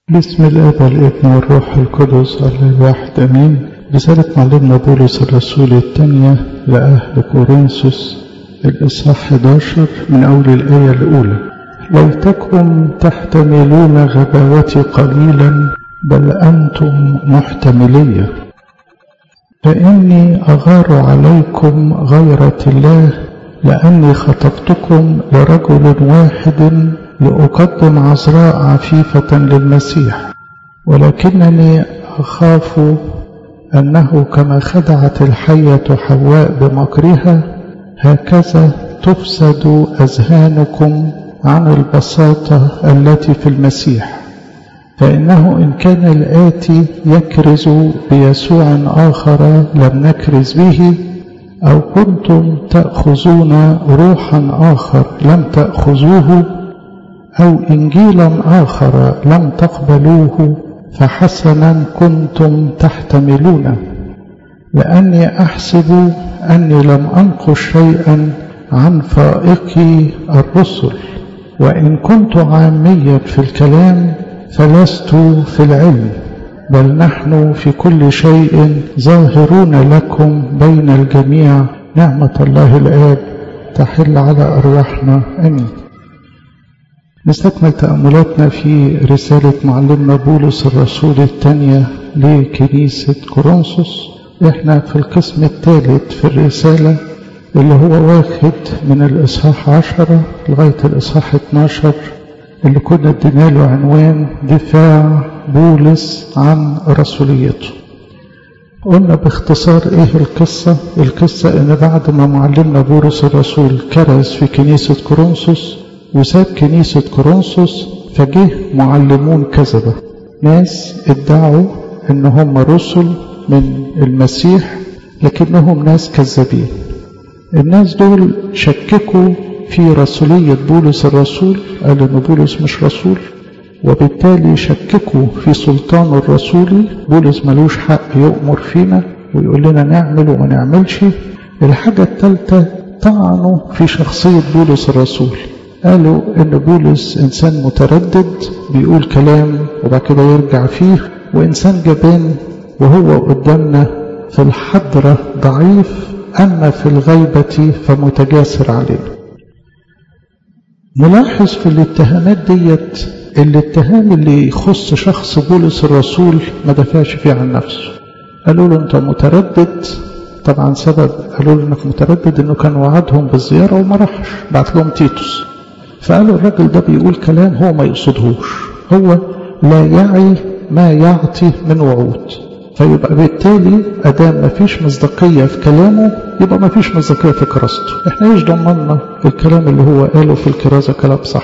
بسم الاب والابن والروح القدس الله الواحد امين رسالة معلمنا بولس الرسول الثانية لأهل كورنثوس الإصحاح 11 من أول الآية الأولى ليتكم تحتملون غباوتي قليلا بل أنتم محتملية فإني أغار عليكم غيرة الله لأني خطبتكم لرجل واحد لأقدم عذراء عفيفة للمسيح ولكنني أخاف أنه كما خدعت الحية حواء بمكرها هكذا تفسد أذهانكم عن البساطة التي في المسيح فإنه إن كان الآتي يكرز بيسوع آخر لم نكرز به أو كنتم تأخذون روحا آخر لم تأخذوه أو إنجيلا آخر لم تقبلوه فحسنا كنتم تحتملون لأني أحسب أني لم أنقش شيئا عن فائقي الرسل وإن كنت عاميا في الكلام فلست في العلم بل نحن في كل شيء ظاهرون لكم بين الجميع نعمة الله الآب تحل على أرواحنا أمين نستكمل تأملاتنا في رسالة معلمنا بولس الرسول الثانية لكنيسة كورنثوس احنا في القسم الثالث في الرسالة اللي هو واخد من الإصحاح عشرة لغاية الإصحاح 12 اللي كنا ادينا له عنوان دفاع بولس عن رسوليته قلنا باختصار ايه القصة القصة ان بعد ما معلمنا بولس الرسول كرز في كنيسة كورنثوس وساب كنيسة كورنثوس فجه معلمون كذبة ناس ادعوا ان هم رسل من المسيح لكنهم ناس كذابين الناس دول شككوا في رسولية بولس الرسول قال ان بولس مش رسول وبالتالي شككوا في سلطان الرسولي بولس ملوش حق يؤمر فينا ويقول لنا نعمل وما نعملش الحاجة الثالثة طعنوا في شخصية بولس الرسول قالوا ان بولس انسان متردد بيقول كلام وبعد كده يرجع فيه وانسان جبان وهو قدامنا في الحضرة ضعيف اما في الغيبة فمتجاسر علينا نلاحظ في الاتهامات ديت الاتهام اللي يخص شخص بولس الرسول ما دافعش فيه عن نفسه قالوا له انت متردد طبعا سبب قالوا له انك متردد انه كان وعدهم بالزيارة وما راحش بعت لهم تيتوس فقالوا الراجل ده بيقول كلام هو ما يقصدهوش هو لا يعي ما يعطي من وعود فيبقى بالتالي ادام ما فيش مصداقيه في كلامه يبقى ما فيش مصداقيه في كراسته احنا ايش ضمننا الكلام اللي هو قاله في الكرازه كلام صح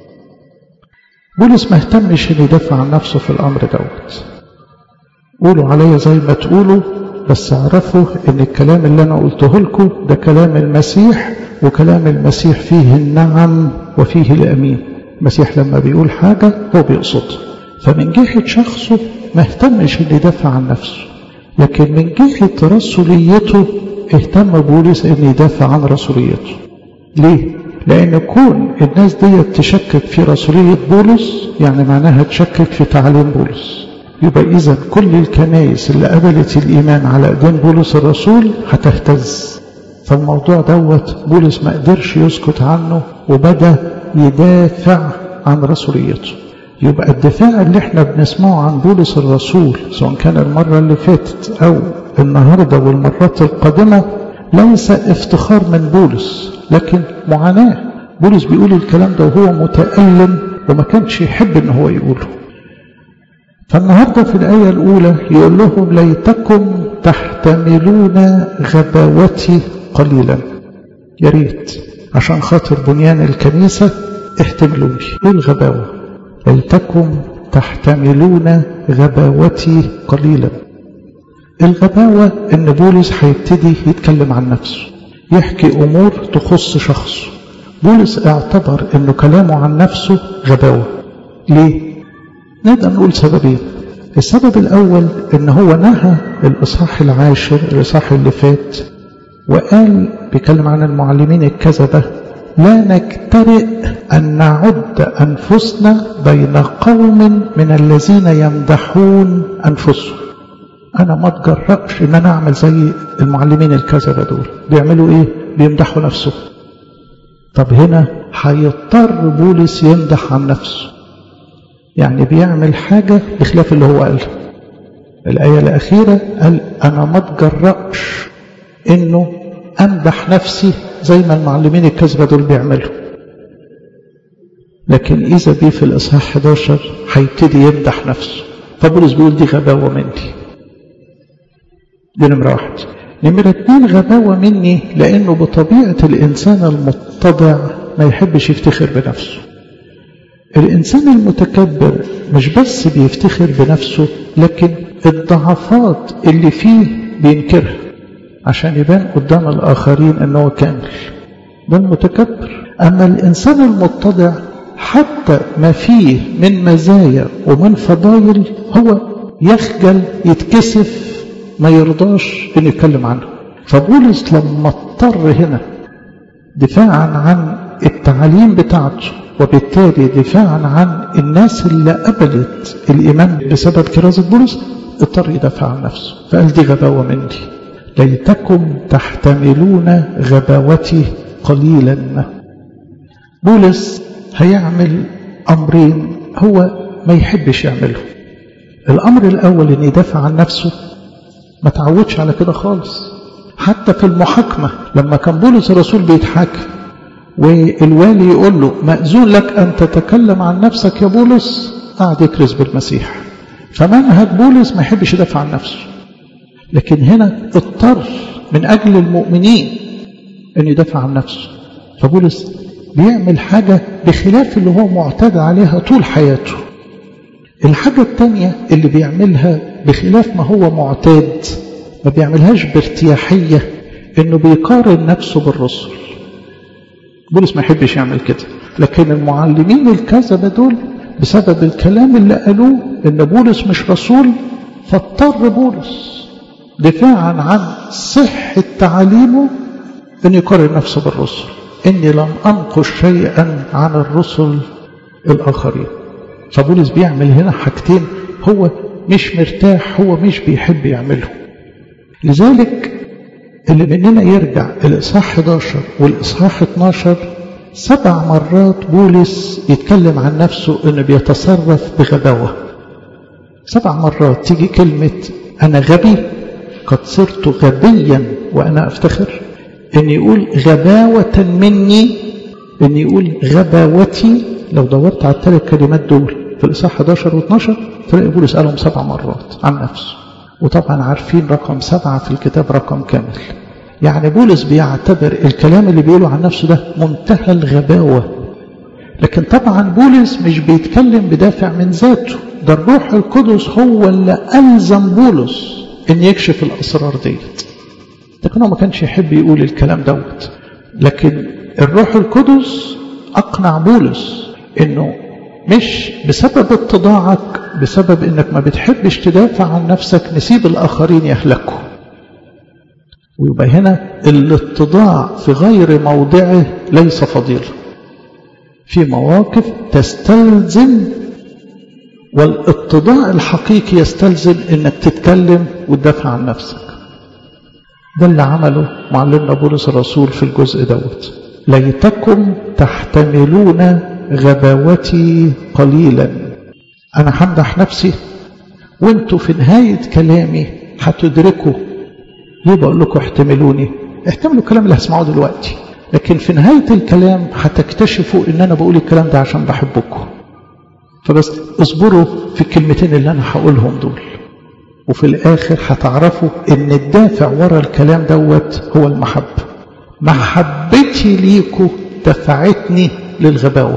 بولس ما اهتمش انه يدافع عن نفسه في الامر دوت قولوا عليا زي ما تقولوا بس اعرفوا ان الكلام اللي انا قلته لكم ده كلام المسيح وكلام المسيح فيه النعم وفيه الامين المسيح لما بيقول حاجه هو بيقصدها فمن جهه شخصه ما اهتمش ان يدافع عن نفسه لكن من جهه رسوليته اهتم بولس ان يدافع عن رسوليته ليه لان كون الناس دي تشكك في رسوليه بولس يعني معناها تشكك في تعليم بولس يبقى اذا كل الكنائس اللي قبلت الايمان على ايدين بولس الرسول هتهتز فالموضوع دوت بولس ما قدرش يسكت عنه وبدا يدافع عن رسوليته يبقى الدفاع اللي احنا بنسمعه عن بولس الرسول سواء كان المرة اللي فاتت او النهاردة والمرات القادمة ليس افتخار من بولس لكن معاناة بولس بيقول الكلام ده وهو متألم وما كانش يحب ان هو يقوله فالنهاردة في الآية الأولى يقول لهم ليتكم تحتملون غباوتي قليلا يا ريت عشان خاطر بنيان الكنيسة احتملوني ايه الغباوة ليتكم تحتملون غباوتي قليلا الغباوة ان بولس هيبتدي يتكلم عن نفسه يحكي امور تخص شخصه بولس اعتبر انه كلامه عن نفسه غباوة ليه نقدر نقول سببين السبب الاول ان هو نهى الاصحاح العاشر الاصحاح اللي فات وقال بيتكلم عن المعلمين الكذبة لا نجترئ أن نعد أنفسنا بين قوم من الذين يمدحون أنفسهم أنا ما اتجرأش إن أنا أعمل زي المعلمين الكذبة دول بيعملوا إيه؟ بيمدحوا نفسهم طب هنا هيضطر بولس يمدح عن نفسه يعني بيعمل حاجة بخلاف اللي هو قالها الآية الأخيرة قال أنا ما اتجرأش إنه أمدح نفسي زي ما المعلمين الكذبة دول بيعملوا لكن إذا بيه في الإصحاح 11 هيبتدي يمدح نفسه فبولس بيقول دي غباوة مني دي نمرة واحد نمرة اتنين غباوة مني لأنه بطبيعة الإنسان المتضع ما يحبش يفتخر بنفسه الإنسان المتكبر مش بس بيفتخر بنفسه لكن الضعفات اللي فيه بينكرها عشان يبان قدام الآخرين أنه كامل ده المتكبر أما الإنسان المتضع حتى ما فيه من مزايا ومن فضائل هو يخجل يتكسف ما يرضاش أن يتكلم عنه فبولس لما اضطر هنا دفاعا عن التعاليم بتاعته وبالتالي دفاعا عن الناس اللي قبلت الإيمان بسبب كرازة بولس اضطر يدافع عن نفسه فقال دي غباوة مني ليتكم تحتملون غباوتي قليلا بولس هيعمل أمرين هو ما يحبش يعمله الأمر الأول أن يدافع عن نفسه ما تعودش على كده خالص حتى في المحاكمة لما كان بولس الرسول بيتحاكم والوالي يقول له مأذون لك أن تتكلم عن نفسك يا بولس قاعد يكرز بالمسيح فمنهج بولس ما يحبش يدافع عن نفسه لكن هنا اضطر من أجل المؤمنين أن يدافع عن نفسه فبولس بيعمل حاجة بخلاف اللي هو معتاد عليها طول حياته الحاجة التانية اللي بيعملها بخلاف ما هو معتاد ما بيعملهاش بارتياحية انه بيقارن نفسه بالرسل بولس ما يحبش يعمل كده لكن المعلمين الكذبة دول بسبب الكلام اللي قالوه ان بولس مش رسول فاضطر بولس دفاعا عن صحة تعاليمه ان يقارن نفسه بالرسل اني لم انقش شيئا عن الرسل الاخرين فبولس بيعمل هنا حاجتين هو مش مرتاح هو مش بيحب يعمله لذلك اللي مننا يرجع الإصحاح 11 والإصحاح 12 سبع مرات بولس يتكلم عن نفسه انه بيتصرف بغباوة سبع مرات تيجي كلمة أنا غبي قد صرت غبيا وأنا أفتخر أن يقول غباوة مني أن يقول غباوتي لو دورت على الثلاث كلمات دول في الإصحاح 11 و12 تلاقي بولس قالهم سبع مرات عن نفسه وطبعا عارفين رقم سبعة في الكتاب رقم كامل يعني بولس بيعتبر الكلام اللي بيقوله عن نفسه ده منتهى الغباوة لكن طبعا بولس مش بيتكلم بدافع من ذاته ده الروح القدس هو اللي ألزم بولس ان يكشف الأسرار ديت لكن هو ما كانش يحب يقول الكلام دوت لكن الروح القدس أقنع بولس انه مش بسبب اتضاعك بسبب انك ما بتحبش تدافع عن نفسك نسيب الاخرين يهلكوا ويبقى هنا الاتضاع في غير موضعه ليس فضيلة في مواقف تستلزم والاتضاع الحقيقي يستلزم انك تتكلم وتدافع عن نفسك ده اللي عمله معلمنا بولس الرسول في الجزء دوت ليتكم تحتملون غباوتي قليلا أنا همدح نفسي وانتوا في نهاية كلامي هتدركوا ليه بقول لكم احتملوني احتملوا الكلام اللي هسمعه دلوقتي لكن في نهاية الكلام هتكتشفوا ان انا بقول الكلام ده عشان بحبكم فبس اصبروا في الكلمتين اللي انا هقولهم دول وفي الاخر هتعرفوا ان الدافع ورا الكلام دوت هو المحبة محبتي ليكم دفعتني للغباوه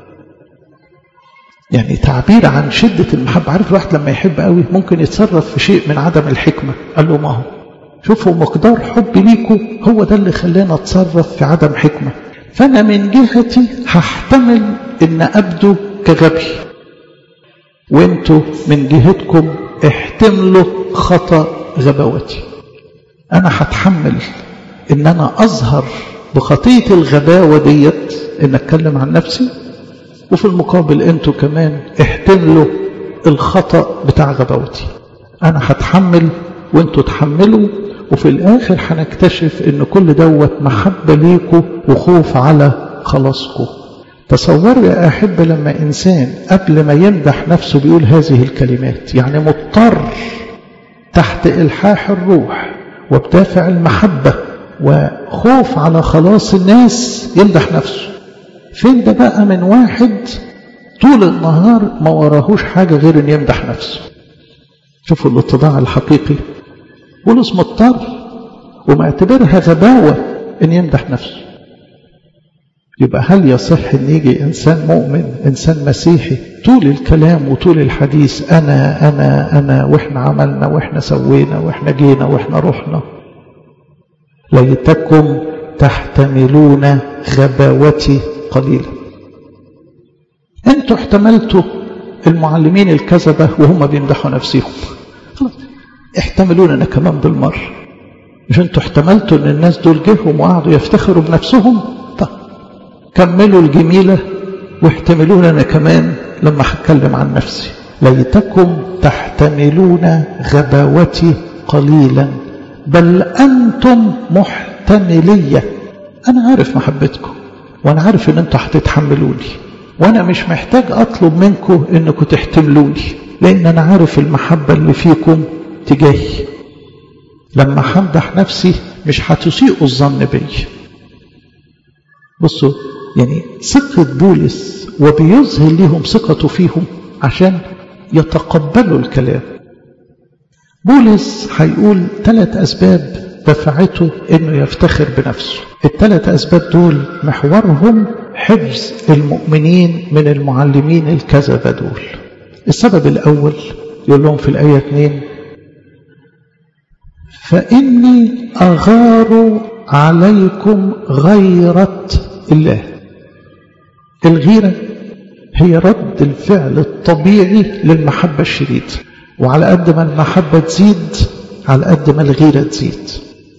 يعني تعبير عن شدة المحبة عارف الواحد لما يحب قوي ممكن يتصرف في شيء من عدم الحكمة قال له ما هو شوفوا مقدار حبي ليكم هو ده اللي خلاني اتصرف في عدم حكمة فأنا من جهتي هحتمل إن أبدو كغبي وانتوا من جهتكم احتملوا خطأ غباوتي أنا هتحمل إن أنا أظهر بخطية الغباوة ديت ان اتكلم عن نفسي وفي المقابل انتوا كمان احتملوا الخطأ بتاع غباوتي انا هتحمل وانتوا تحملوا وفي الاخر هنكتشف ان كل دوت محبة ليكوا وخوف على خلاصكم تصوروا يا أحب لما إنسان قبل ما يمدح نفسه بيقول هذه الكلمات يعني مضطر تحت إلحاح الروح وبدافع المحبة وخوف على خلاص الناس يمدح نفسه فين ده بقى من واحد طول النهار ما وراهوش حاجة غير ان يمدح نفسه شوفوا الاتضاع الحقيقي بولس مضطر ومعتبرها غباوة ان يمدح نفسه يبقى هل يصح ان يجي انسان مؤمن انسان مسيحي طول الكلام وطول الحديث انا انا انا واحنا عملنا واحنا سوينا واحنا جينا واحنا رحنا ليتكم تحتملون غباوتي قليلا انتوا احتملتوا المعلمين الكذبة وهم بيمدحوا نفسهم خلاص احتملونا انا كمان بالمر مش انتوا احتملتوا ان الناس دول جيهم وقعدوا يفتخروا بنفسهم طب كملوا الجميلة واحتملونا انا كمان لما هتكلم عن نفسي ليتكم تحتملون غباوتي قليلا بل أنتم محتملية أنا عارف محبتكم وأنا عارف أن أنتم هتتحملوني وأنا مش محتاج أطلب منكم أنكم تحتملوني لأن أنا عارف المحبة اللي فيكم تجاهي لما همدح نفسي مش هتسيئوا الظن بي بصوا يعني ثقة بولس وبيظهر لهم ثقته فيهم عشان يتقبلوا الكلام بولس هيقول ثلاث أسباب دفعته إنه يفتخر بنفسه الثلاث أسباب دول محورهم حفظ المؤمنين من المعلمين الكذبة دول السبب الأول يقول لهم في الآية 2 فإني أغار عليكم غيرة الله الغيرة هي رد الفعل الطبيعي للمحبة الشديدة وعلى قد ما المحبة تزيد على قد ما الغيرة تزيد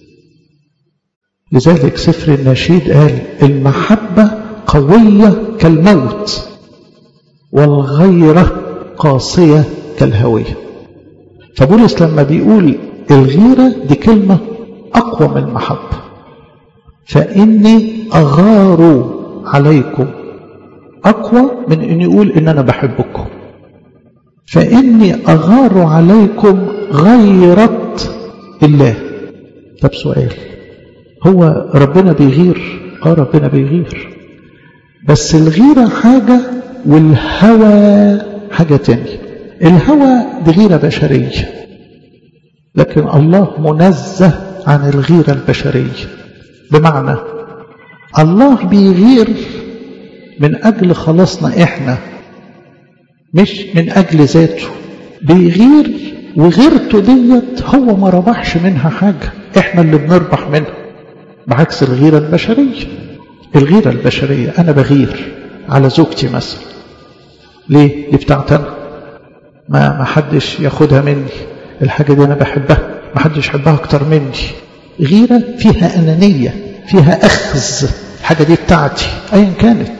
لذلك سفر النشيد قال المحبة قوية كالموت والغيرة قاسية كالهوية فبولس لما بيقول الغيرة دي كلمة أقوى من المحبة فإني أغار عليكم أقوى من أن يقول إن أنا بحبكم فإني أغار عليكم غيرة الله طب سؤال هو ربنا بيغير اه ربنا بيغير بس الغيرة حاجة والهوى حاجة تانية الهوى دي غيرة بشرية لكن الله منزه عن الغيرة البشرية بمعنى الله بيغير من أجل خلاصنا إحنا مش من أجل ذاته بيغير وغيرته ديت هو ما ربحش منها حاجة إحنا اللي بنربح منها بعكس الغيرة البشرية الغيرة البشرية أنا بغير على زوجتي مثلا ليه؟ دي بتاعت أنا ما ما حدش ياخدها مني الحاجة دي أنا بحبها ما حدش يحبها أكتر مني غيرة فيها أنانية فيها أخذ الحاجة دي بتاعتي أيا كانت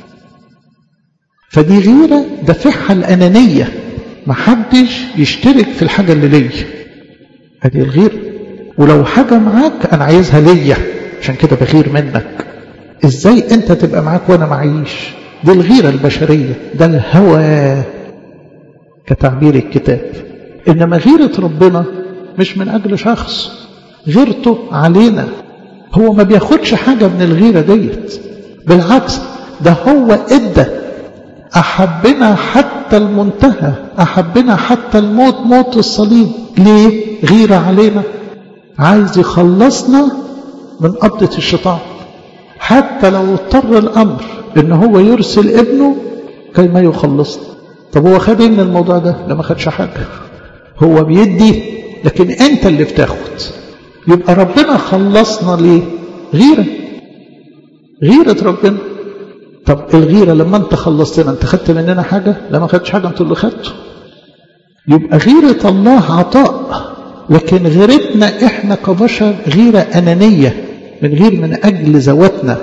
فدي غيرة دافعها الأنانية ما حدش يشترك في الحاجة اللي ليا هذه الغيرة ولو حاجة معاك أنا عايزها ليا عشان كده بغير منك إزاي أنت تبقى معاك وأنا معيش دي الغيرة البشرية ده الهوى كتعبير الكتاب إنما غيرة ربنا مش من أجل شخص غيرته علينا هو ما بياخدش حاجة من الغيرة ديت بالعكس ده هو ادى أحبنا حتى المنتهى أحبنا حتى الموت موت الصليب ليه غيرة علينا عايز يخلصنا من قبضة الشيطان حتى لو اضطر الأمر إن هو يرسل ابنه كي ما يخلصنا طب هو خد ايه من الموضوع ده لا ما خدش حاجة هو بيدي لكن انت اللي بتاخد يبقى ربنا خلصنا ليه غيرة غيرة ربنا طب الغيرة لما انت خلصتنا انت خدت مننا حاجة لا ما خدتش حاجة انت اللي خدته يبقى غيرة الله عطاء لكن غيرتنا احنا كبشر غيرة أنانية بنغير من أجل ذواتنا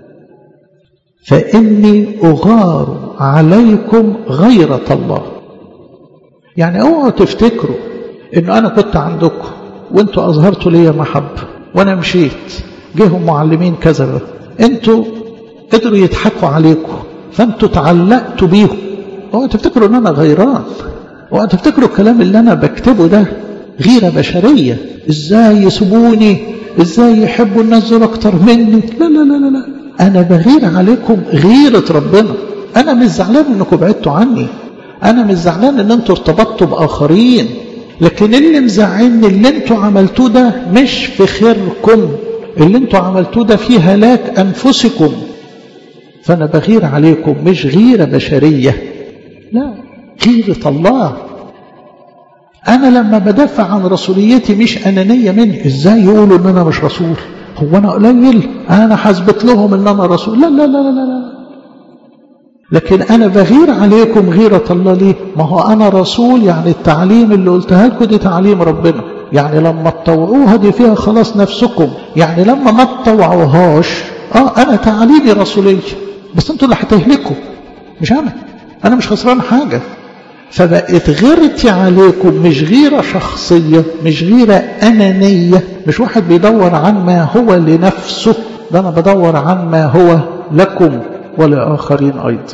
فإني أغار عليكم غيرة الله يعني اوعوا تفتكروا انه انا كنت عندكم وانتوا اظهرتوا لي محبه وانا مشيت جيهم معلمين كذا انتوا قدروا يضحكوا عليكم فانتوا تعلقتوا بيهم اوعوا تفتكروا ان انا غيران اوعوا تفتكروا الكلام اللي انا بكتبه ده غيره بشريه ازاي يسيبوني ازاي يحبوا الناس دول اكتر مني لا لا لا لا, لا. انا بغير عليكم غيره ربنا انا مش زعلان انكم بعدتوا عني انا مش زعلان ان انتوا ارتبطتوا باخرين لكن اللي مزعلني اللي انتوا عملتوه ده مش في خيركم اللي انتوا عملتوه ده في هلاك انفسكم فانا بغير عليكم مش غيره بشريه لا غيره الله انا لما بدافع عن رسوليتي مش انانيه مني ازاي يقولوا ان انا مش رسول هو انا قليل انا حثبت لهم ان انا رسول لا لا لا لا لا, لا. لكن أنا بغير عليكم غيرة الله ليه ما هو أنا رسول يعني التعليم اللي قلتها لكم دي تعليم ربنا يعني لما تطوعوها دي فيها خلاص نفسكم يعني لما ما تطوعوهاش آه أنا تعليمي رسولية بس أنتوا اللي هتهلكوا مش أنا أنا مش خسران حاجة فبقت غيرتي عليكم مش غيرة شخصية مش غيرة أنانية مش واحد بيدور عن ما هو لنفسه ده أنا بدور عن ما هو لكم ولآخرين أيضا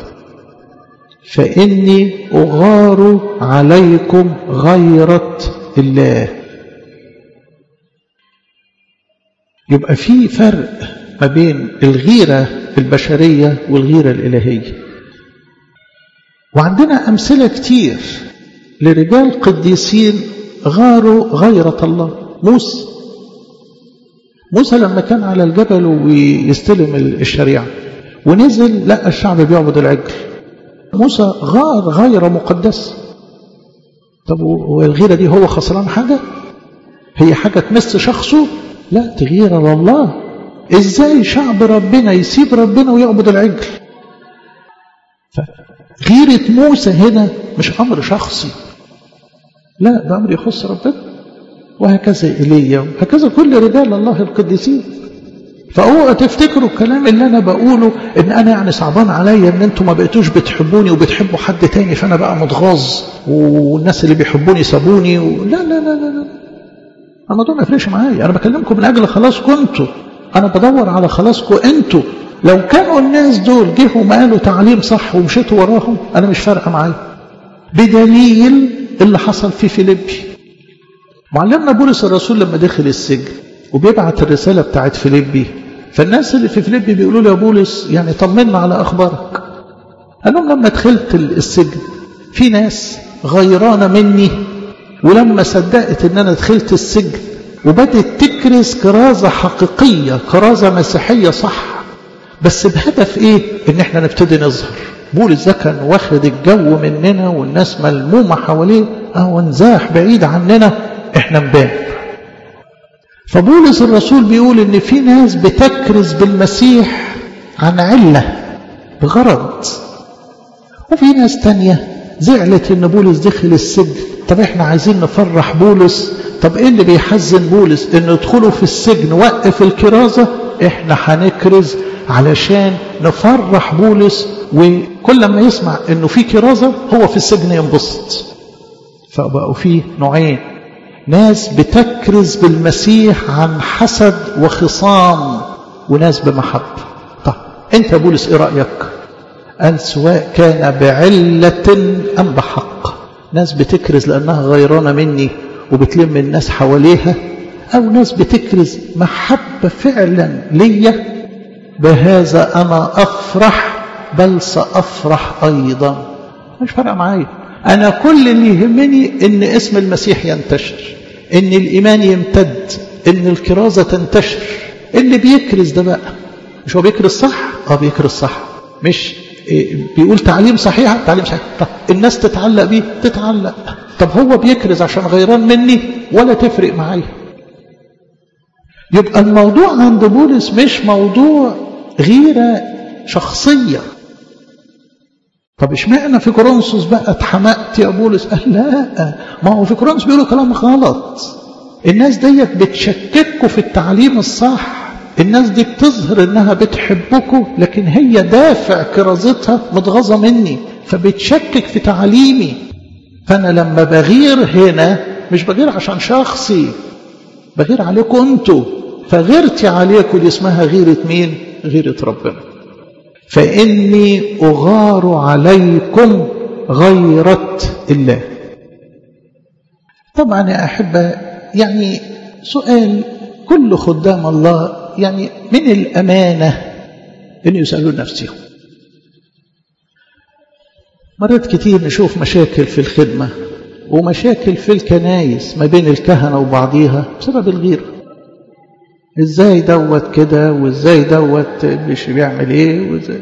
فإني أغار عليكم غيرة الله يبقى في فرق ما بين الغيرة البشرية والغيرة الإلهية وعندنا أمثلة كتير لرجال قديسين غاروا غيرة الله موسى موسى لما كان على الجبل ويستلم الشريعة ونزل لقى الشعب بيعبد العجل موسى غار غير مقدس طب والغيرة دي هو خسران حاجة هي حاجة تمس شخصه لا تغيير الله ازاي شعب ربنا يسيب ربنا ويعبد العجل فغيرة موسى هنا مش أمر شخصي لا ده أمر يخص ربنا وهكذا إيليا وهكذا كل رجال الله القديسين فاوعوا تفتكروا الكلام اللي انا بقوله ان انا يعني صعبان عليا ان انتم ما بقيتوش بتحبوني وبتحبوا حد تاني فانا بقى متغاظ والناس اللي بيحبوني سابوني و... لا لا لا لا لا الموضوع ما يفرقش معايا انا بكلمكم من اجل خلاصكم انتوا انا بدور على خلاصكم انتوا لو كانوا الناس دول جيهم قالوا تعليم صح ومشيتوا وراهم انا مش فارقه معايا بدليل اللي حصل في فيليبي معلمنا بولس الرسول لما دخل السجن وبيبعت الرسالة بتاعت فيليبي فالناس اللي في فيليبي بيقولوا له يا بولس يعني طمنا على أخبارك قال لهم لما دخلت السجن في ناس غيرانة مني ولما صدقت ان انا دخلت السجن وبدت تكرز كرازة حقيقية كرازة مسيحية صح بس بهدف ايه ان احنا نبتدي نظهر بولس ده كان واخد الجو مننا والناس ملمومة حواليه اهو انزاح بعيد عننا احنا نبان فبولس الرسول بيقول ان في ناس بتكرز بالمسيح عن علة بغرض وفي ناس تانية زعلت ان بولس دخل السجن طب احنا عايزين نفرح بولس طب ايه اللي بيحزن بولس ان يدخلوا في السجن وقف الكرازة احنا هنكرز علشان نفرح بولس وكل ما يسمع انه في كرازة هو في السجن ينبسط فبقوا فيه نوعين ناس بتكرز بالمسيح عن حسد وخصام وناس بمحبة طب انت يا بولس ايه رأيك قال سواء كان بعلة ام بحق ناس بتكرز لانها غيرانة مني وبتلم الناس حواليها او ناس بتكرز محبة فعلا ليا بهذا انا افرح بل سافرح ايضا مش فارقه معايا أنا كل اللي يهمني إن اسم المسيح ينتشر إن الإيمان يمتد إن الكرازة تنتشر اللي بيكرز ده بقى مش هو بيكرز صح؟ اه بيكرز صح مش إيه بيقول تعليم صحيح تعليم صحيح طب الناس تتعلق بيه تتعلق طب هو بيكرز عشان غيران مني ولا تفرق معايا يبقى الموضوع عند بولس مش موضوع غيرة شخصية طب اشمعنى في كورنثوس بقى اتحمقت يا بولس قال لا ما هو في كورنثوس بيقولوا كلام غلط الناس ديت بتشككوا في التعليم الصح الناس دي بتظهر انها بتحبكم لكن هي دافع كرازتها متغاظة مني فبتشكك في تعليمي فانا لما بغير هنا مش بغير عشان شخصي بغير عليكم انتوا فغيرتي عليكم دي اسمها غيرة مين غيرة ربنا فإني أغار عليكم غيرة الله طبعا يا أحبة يعني سؤال كل خدام الله يعني من الأمانة أن يسألوا نفسهم مرات كتير نشوف مشاكل في الخدمة ومشاكل في الكنايس ما بين الكهنة وبعضيها بسبب الغيرة ازاي دوت كده وازاي دوت مش بيعمل ايه وازاي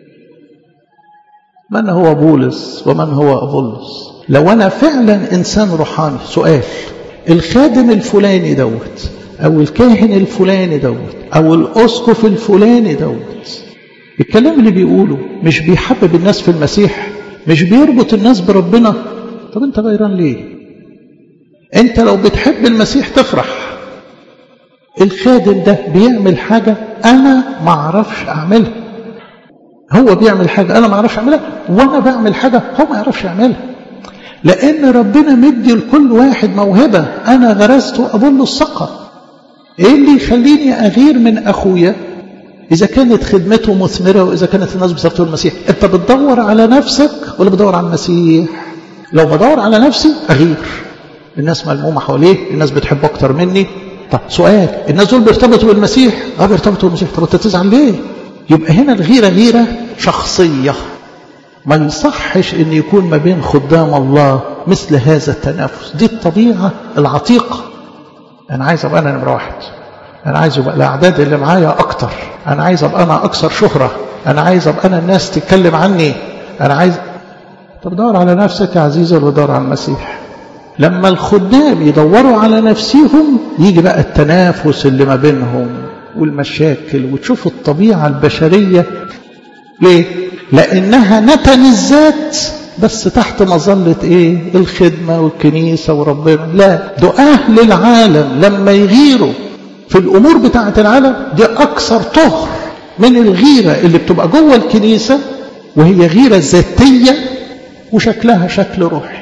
من هو بولس ومن هو أبولس لو أنا فعلا إنسان روحاني سؤال الخادم الفلاني دوت أو الكاهن الفلاني دوت أو الأسقف الفلاني دوت الكلام اللي بيقوله مش بيحبب الناس في المسيح مش بيربط الناس بربنا طب انت غيران ليه انت لو بتحب المسيح تفرح الخادم ده بيعمل حاجة أنا ما اعرفش أعملها هو بيعمل حاجة أنا ما اعرفش أعملها وأنا بعمل حاجة هو ما يعرفش يعملها لأن ربنا مدي لكل واحد موهبة أنا غرست أبل السقى إيه اللي يخليني أغير من أخويا إذا كانت خدمته مثمرة وإذا كانت الناس بتفتح المسيح أنت بتدور على نفسك ولا بتدور على المسيح لو بدور على نفسي أغير الناس ملمومة حواليه الناس بتحب أكتر مني طب سؤال الناس دول بيرتبطوا بالمسيح اه بيرتبطوا بالمسيح طب انت تزعل ليه يبقى هنا الغيرة غيرة شخصية ما يصحش ان يكون ما بين خدام الله مثل هذا التنافس دي الطبيعة العتيقة انا عايز ابقى انا نمرة واحد انا عايز يبقى الاعداد اللي معايا اكتر انا عايز ابقى انا اكثر شهرة انا عايز ابقى انا الناس تتكلم عني انا عايز طب دور على نفسك يا عزيزي ولا دور على المسيح لما الخدام يدوروا على نفسهم يجي بقى التنافس اللي ما بينهم والمشاكل وتشوف الطبيعة البشرية ليه؟ لأنها نتن الذات بس تحت مظلة إيه؟ الخدمة والكنيسة وربنا لا ده أهل العالم لما يغيروا في الأمور بتاعة العالم دي أكثر طهر من الغيرة اللي بتبقى جوه الكنيسة وهي غيرة ذاتية وشكلها شكل روحي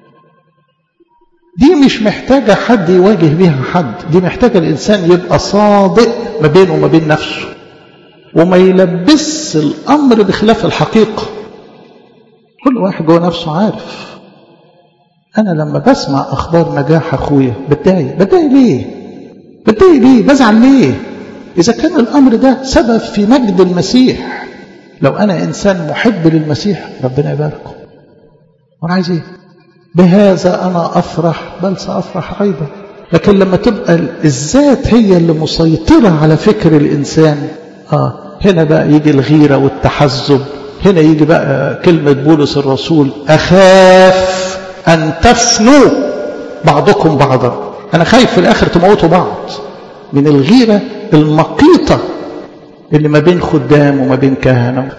دي مش محتاجة حد يواجه بيها حد دي محتاجة الإنسان يبقى صادق ما بينه وما بين نفسه وما يلبس الأمر بخلاف الحقيقة كل واحد جوه نفسه عارف أنا لما بسمع أخبار نجاح أخويا بتضايق بتضايق ليه؟ بتضايق ليه؟ بزعل ليه؟ إذا كان الأمر ده سبب في مجد المسيح لو أنا إنسان محب للمسيح ربنا يباركه وأنا عايز إيه؟ بهذا أنا أفرح بل سأفرح أيضا لكن لما تبقى الذات هي اللي مسيطرة على فكر الإنسان آه هنا بقى يجي الغيرة والتحزب هنا يجي بقى كلمة بولس الرسول أخاف أن تفنوا بعضكم بعضا أنا خايف في الآخر تموتوا بعض من الغيرة المقيتة اللي ما بين خدام وما بين كهنة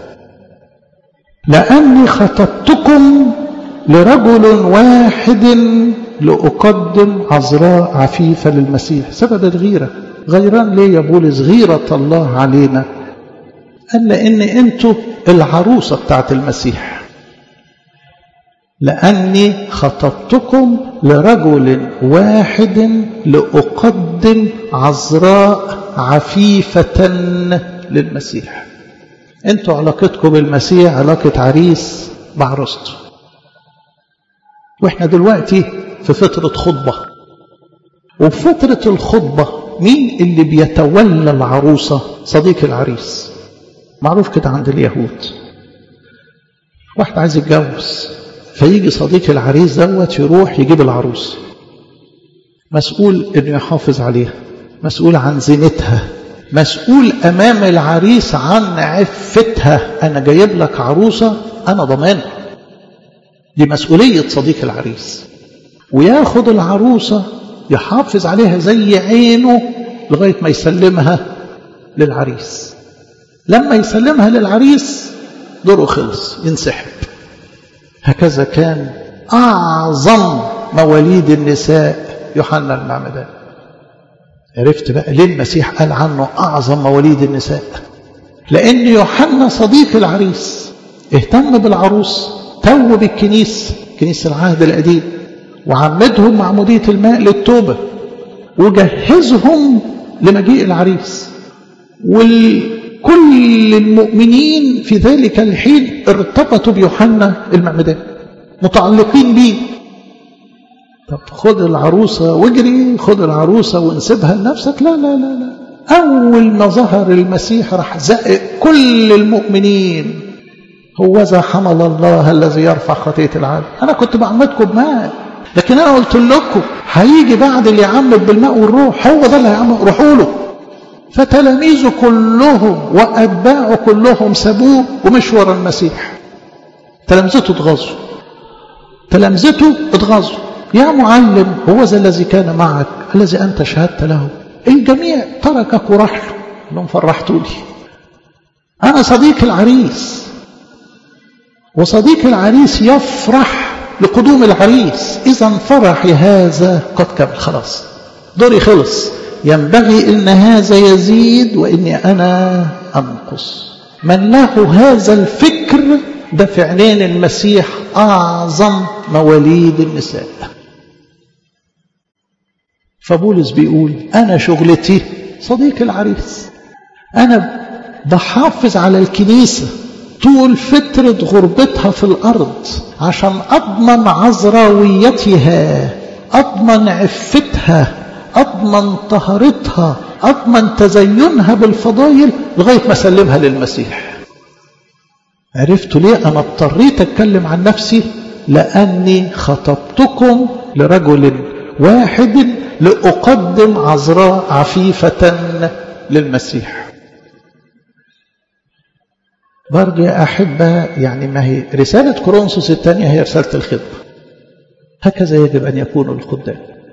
لأني خطبتكم لرجل واحد لأقدم عذراء عفيفة للمسيح سبب الغيرة غيران ليه يا بولس غيرة الله علينا قال لأن أنتوا العروسة بتاعت المسيح لأني خطبتكم لرجل واحد لأقدم عذراء عفيفة للمسيح أنتوا علاقتكم بالمسيح علاقة عريس بعروسته واحنا دلوقتي في فترة خطبة وفي فترة الخطبة مين اللي بيتولى العروسة صديق العريس معروف كده عند اليهود واحد عايز يتجوز فيجي صديق العريس دوت يروح يجيب العروس مسؤول انه يحافظ عليها مسؤول عن زينتها مسؤول امام العريس عن عفتها انا جايب لك عروسه انا ضمانها دي مسؤولية صديق العريس وياخد العروسة يحافظ عليها زي عينه لغاية ما يسلمها للعريس لما يسلمها للعريس دوره خلص ينسحب هكذا كان أعظم مواليد النساء يوحنا المعمدان عرفت بقى ليه المسيح قال عنه أعظم مواليد النساء لأن يوحنا صديق العريس اهتم بالعروس تو بالكنيسة كنيسة العهد القديم وعمدهم معمودية الماء للتوبة وجهزهم لمجيء العريس وكل المؤمنين في ذلك الحين ارتبطوا بيوحنا المعمدان متعلقين بيه طب خد العروسة واجري خد العروسة ونسيبها لنفسك لا لا لا لا أول ما ظهر المسيح راح زقق كل المؤمنين هوذا حمل الله الذي يرفع خطية العالم أنا كنت بعمدكم بماء لكن أنا قلت لكم هيجي بعد اللي يعمد بالماء والروح هو ده اللي هيعمد روحوا له فتلاميذه كلهم وأتباعه كلهم سابوه ومشوا ورا المسيح تلامذته اتغاظوا تلامذته اتغاظوا يا معلم هو ذا الذي كان معك الذي أنت شهدت له الجميع تركك وراح له لهم فرحتوا لي أنا صديق العريس وصديق العريس يفرح لقدوم العريس إذا فرحي هذا قد كمل خلاص دوري خلص ينبغي إن هذا يزيد وإني أنا أنقص من له هذا الفكر ده في عينين المسيح أعظم مواليد النساء فبولس بيقول أنا شغلتي صديق العريس أنا بحافظ على الكنيسة طول فترة غربتها في الأرض عشان أضمن عذراويتها أضمن عفتها أضمن طهارتها أضمن تزينها بالفضائل لغاية ما أسلمها للمسيح عرفتوا ليه أنا اضطريت أتكلم عن نفسي لأني خطبتكم لرجل واحد لأقدم عذراء عفيفة للمسيح برضه يا أحبة يعني ما هي رسالة كورنثوس الثانية هي رسالة الخدمة هكذا يجب أن يكون الخدام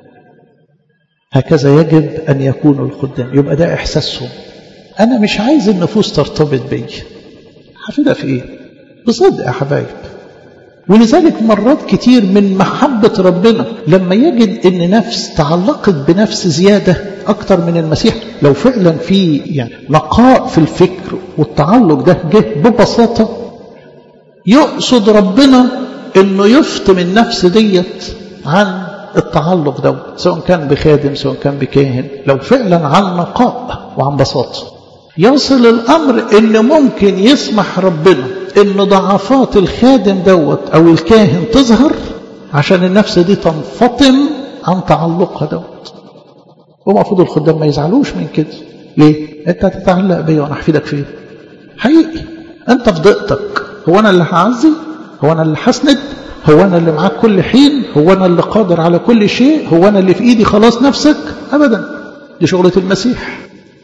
هكذا يجب أن يكونوا الخدام يبقى ده إحساسهم أنا مش عايز النفوس ترتبط بي حفيدة في إيه بصدق يا حبايب ولذلك مرات كتير من محبة ربنا لما يجد ان نفس تعلقت بنفس زيادة اكتر من المسيح لو فعلا في يعني نقاء في الفكر والتعلق ده جه ببساطة يقصد ربنا انه يفتم النفس ديت عن التعلق دوت سواء كان بخادم سواء كان بكاهن لو فعلا عن نقاء وعن بساطة يصل الامر ان ممكن يسمح ربنا ان ضعفات الخادم دوت او الكاهن تظهر عشان النفس دي تنفطم عن تعلقها دوت ومفروض الخدام ما يزعلوش من كده ليه انت هتتعلق بيا وانا هحفيدك فين حقيقي انت في ضيقتك هو انا اللي هعزي هو انا اللي هسند هو انا اللي معاك كل حين هو انا اللي قادر على كل شيء هو انا اللي في ايدي خلاص نفسك ابدا دي شغله المسيح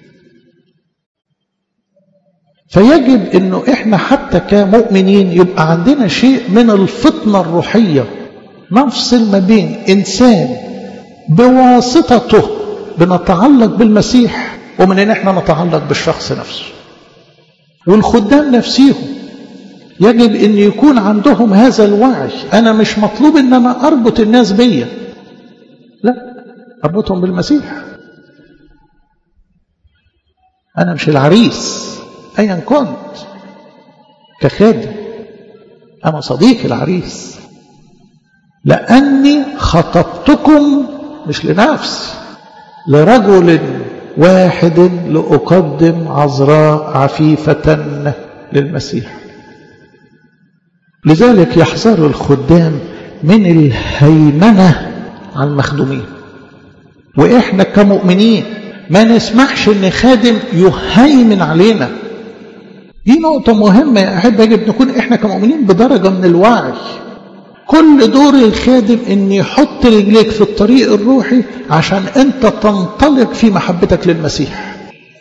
فيجب انه احنا حتى كمؤمنين يبقى عندنا شيء من الفطنة الروحية نفصل ما بين انسان بواسطته بنتعلق بالمسيح ومن ان احنا نتعلق بالشخص نفسه والخدام نفسيهم يجب ان يكون عندهم هذا الوعي انا مش مطلوب ان انا اربط الناس بيا لا اربطهم بالمسيح انا مش العريس أيا كنت كخادم أنا صديق العريس لأني خطبتكم مش لنفسي لرجل واحد لأقدم عذراء عفيفة للمسيح لذلك يحذر الخدام من الهيمنة على المخدومين وإحنا كمؤمنين ما نسمحش ان خادم يهيمن علينا دي نقطة مهمة يا أحب يجب نكون إحنا كمؤمنين بدرجة من الوعي كل دور الخادم إن يحط رجليك في الطريق الروحي عشان أنت تنطلق في محبتك للمسيح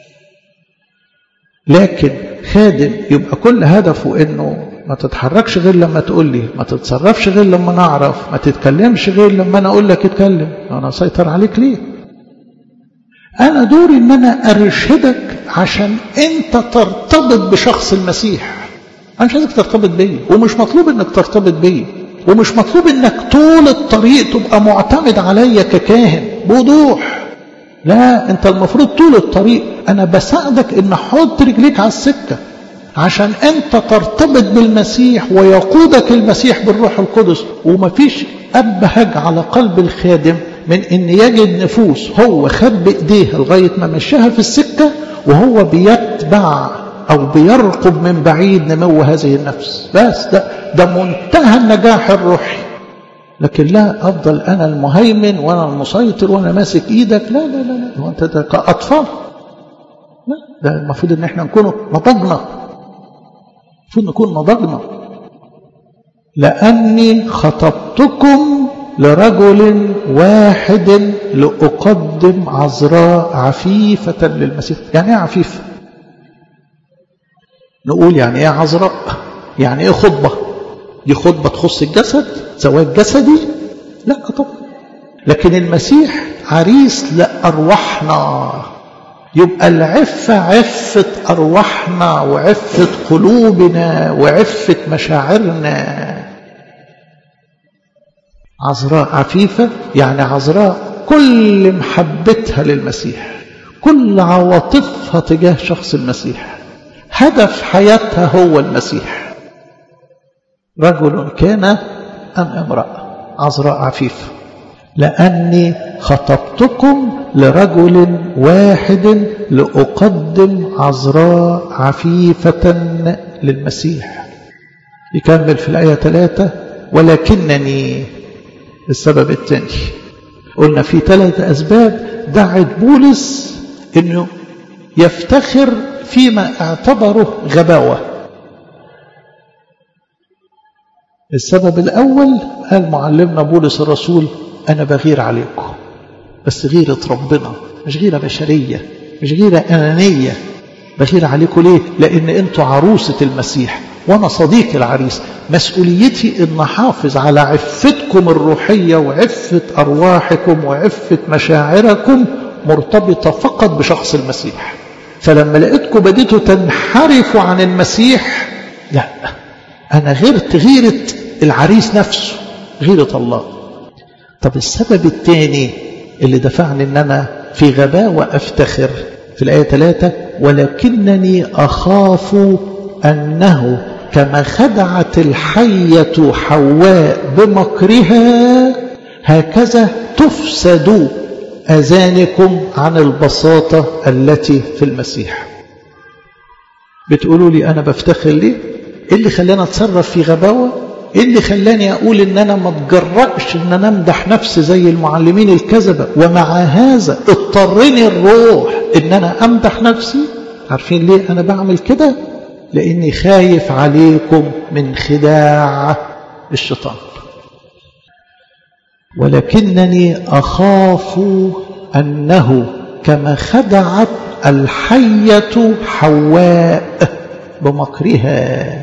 لكن خادم يبقى كل هدفه إنه ما تتحركش غير لما تقول لي ما تتصرفش غير لما نعرف ما تتكلمش غير لما أنا أقول لك اتكلم أنا أسيطر عليك ليه أنا دوري إن أنا أرشدك عشان أنت ترتبط بشخص المسيح أنا مش عايزك ترتبط بيا ومش مطلوب إنك ترتبط بيا ومش مطلوب إنك طول الطريق تبقى معتمد عليا ككاهن بوضوح لا انت المفروض طول الطريق انا بساعدك ان احط رجليك على السكه عشان انت ترتبط بالمسيح ويقودك المسيح بالروح القدس ومفيش ابهج على قلب الخادم من ان يجد نفوس هو خد بايديها لغايه ما مشاها في السكه وهو بيتبع او بيرقب من بعيد نمو هذه النفس بس ده ده منتهى النجاح الروحي لكن لا افضل انا المهيمن وانا المسيطر وانا ماسك ايدك لا لا لا لا هو انت ده كاطفال لا ده المفروض ان احنا نكون نضجنا المفروض نكون نضجنا لاني خطبتكم لرجل واحد لاقدم عذراء عفيفه للمسيح يعني ايه عفيفه نقول يعني ايه عذراء يعني ايه خطبه دي خطبه تخص الجسد زواج جسدي لا طبعا لكن المسيح عريس لارواحنا يبقى العفه عفه ارواحنا وعفه قلوبنا وعفه مشاعرنا عذراء عفيفه يعني عذراء كل محبتها للمسيح كل عواطفها تجاه شخص المسيح هدف حياتها هو المسيح رجل كان أم امرأة عذراء عفيفة لأني خطبتكم لرجل واحد لأقدم عذراء عفيفة للمسيح يكمل في الآية ثلاثة ولكنني السبب الثاني قلنا في ثلاث أسباب دعت بولس أنه يفتخر فيما اعتبره غباوة السبب الأول قال معلمنا بولس الرسول أنا بغير عليكم بس غيرة ربنا مش غيرة بشرية مش غيرة أنانية بغير عليكم ليه لأن أنتوا عروسة المسيح وأنا صديق العريس مسؤوليتي أن أحافظ على عفتكم الروحية وعفة أرواحكم وعفة مشاعركم مرتبطة فقط بشخص المسيح فلما لقيتكم بديتوا تنحرفوا عن المسيح لا أنا غيرت غيرة العريس نفسه غيرة الله طب السبب الثاني اللي دفعني ان انا في غباوة افتخر في الآية ثلاثة ولكنني أخاف أنه كما خدعت الحية حواء بمكرها هكذا تفسد أذانكم عن البساطة التي في المسيح بتقولوا لي أنا بفتخر ليه إيه اللي خلاني أتصرف في غباوة إيه اللي خلاني أقول إن أنا ما اتجرأش إن أنا أمدح نفسي زي المعلمين الكذبة ومع هذا اضطرني الروح إن أنا أمدح نفسي عارفين ليه أنا بعمل كده لأني خايف عليكم من خداع الشيطان ولكنني أخاف أنه كما خدعت الحية حواء بمكرها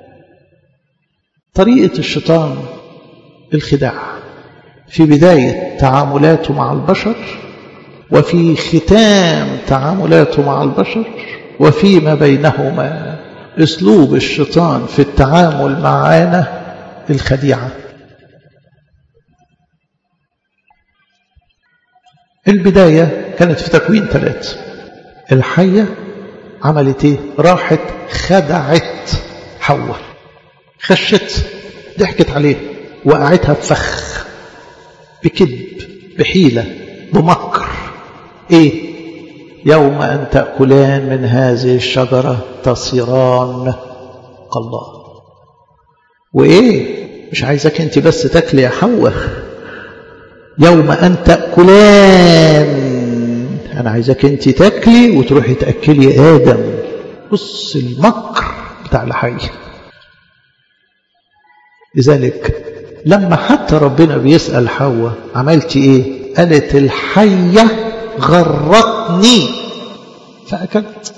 طريقة الشيطان الخداع في بداية تعاملاته مع البشر وفي ختام تعاملاته مع البشر وفيما بينهما اسلوب الشيطان في التعامل معانا الخديعه البداية كانت في تكوين ثلاثة الحية عملت ايه راحت خدعت حواء خشت ضحكت عليه وقعتها بفخ بكذب بحيلة بمكر ايه يوم أن تأكلان من هذه الشجرة تصيران كالله وإيه مش عايزك أنت بس تاكلي يا حواء يوم أن تأكلان أنا عايزك أنت تاكلي وتروحي تأكلي آدم بص المكر بتاع الحي لذلك لما حتى ربنا بيسأل حواء عملتي إيه قالت الحية غرتني فأكلت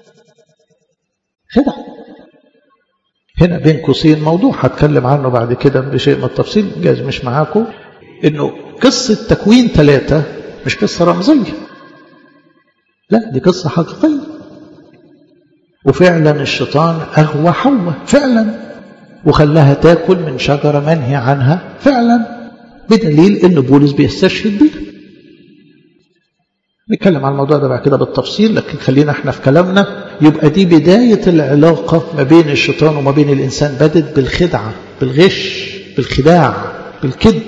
خدع هنا بين قوسين موضوع هتكلم عنه بعد كده بشيء من التفصيل جاز مش معاكم انه قصة تكوين ثلاثة مش قصة رمزية لا دي قصة حقيقية وفعلا الشيطان أغوى حواء فعلا وخلاها تاكل من شجرة منهي عنها فعلا بدليل ان بولس بيستشهد بيها نتكلم عن الموضوع ده بعد كده بالتفصيل لكن خلينا احنا في كلامنا يبقى دي بداية العلاقة ما بين الشيطان وما بين الإنسان بدت بالخدعة بالغش بالخداع بالكذب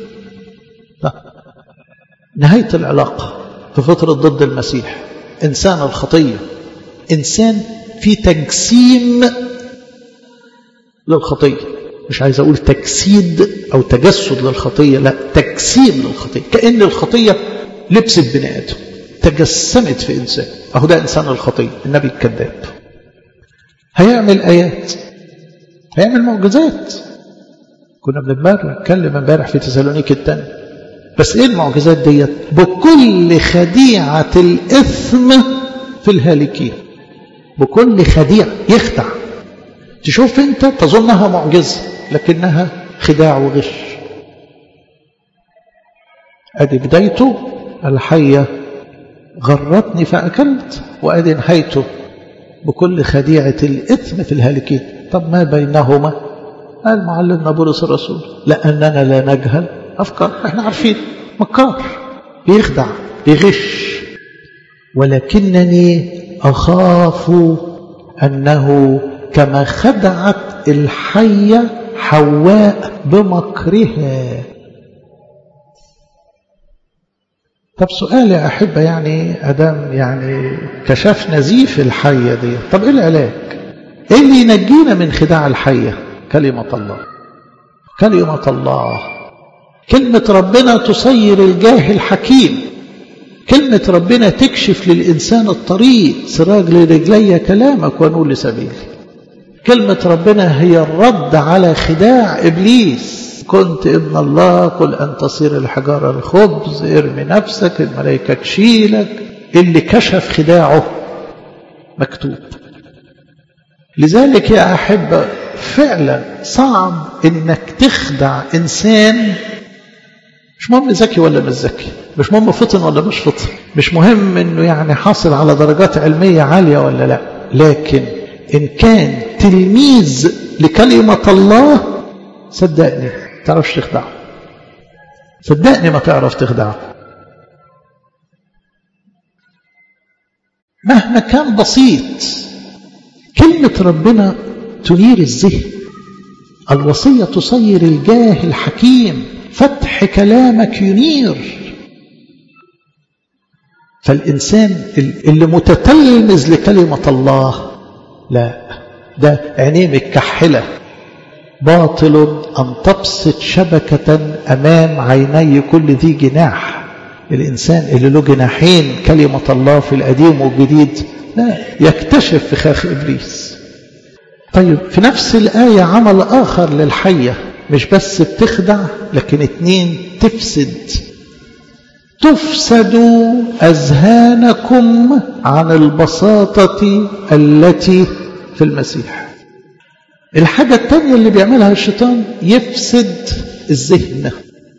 نهاية العلاقة في فترة ضد المسيح إنسان الخطية إنسان في تجسيم للخطية مش عايز أقول تجسيد أو تجسد للخطية لا تجسيم للخطية كأن الخطية لبست بني آدم تجسمت في إنسان أهو ده إنسان الخطية النبي الكذاب هيعمل آيات هيعمل معجزات كنا بنتكلم امبارح في تسالونيك الثاني بس ايه المعجزات ديت بكل خديعة الإثم في الهالكين بكل خديعة يخدع تشوف انت تظنها معجزة لكنها خداع وغش ادي بدايته الحية غرتني فأكلت وادي نهايته بكل خديعة الإثم في الهالكين طب ما بينهما قال معلمنا بولس الرسول لأننا لا نجهل أفكار احنا عارفين مكار بيخدع بيغش ولكنني أخاف أنه كما خدعت الحية حواء بمكرها طب سؤال يا أحبة يعني أدام يعني كشف نزيف الحية دي طب إيه العلاج إيه اللي ينجينا من خداع الحية كلمة الله كلمة الله كلمة ربنا تصير الجاهل حكيم كلمة ربنا تكشف للإنسان الطريق سراج لرجلي كلامك ونور لسبيلي كلمة ربنا هي الرد على خداع إبليس كنت ابن الله قل أن تصير الحجارة الخبز ارمي نفسك الملائكة تشيلك اللي كشف خداعه مكتوب لذلك يا أحبة فعلا صعب انك تخدع انسان مش مهم ذكي ولا مش ذكي مش مهم فطن ولا مش فطن مش مهم انه يعني حاصل على درجات علمية عالية ولا لا لكن ان كان تلميذ لكلمة الله صدقني تعرفش تخدعه صدقني ما تعرف تخدعه مهما كان بسيط كلمة ربنا تنير الذهن الوصية تصير الجاهل حكيم فتح كلامك ينير فالإنسان اللي متتلمذ لكلمة الله لا ده عينيه متكحلة باطل أن تبسط شبكة أمام عيني كل ذي جناح الإنسان اللي له جناحين كلمة الله في القديم والجديد لا يكتشف فخاخ إبليس طيب في نفس الآية عمل آخر للحية مش بس بتخدع لكن اتنين تفسد تفسد أذهانكم عن البساطة التي في المسيح الحاجة التانية اللي بيعملها الشيطان يفسد الذهن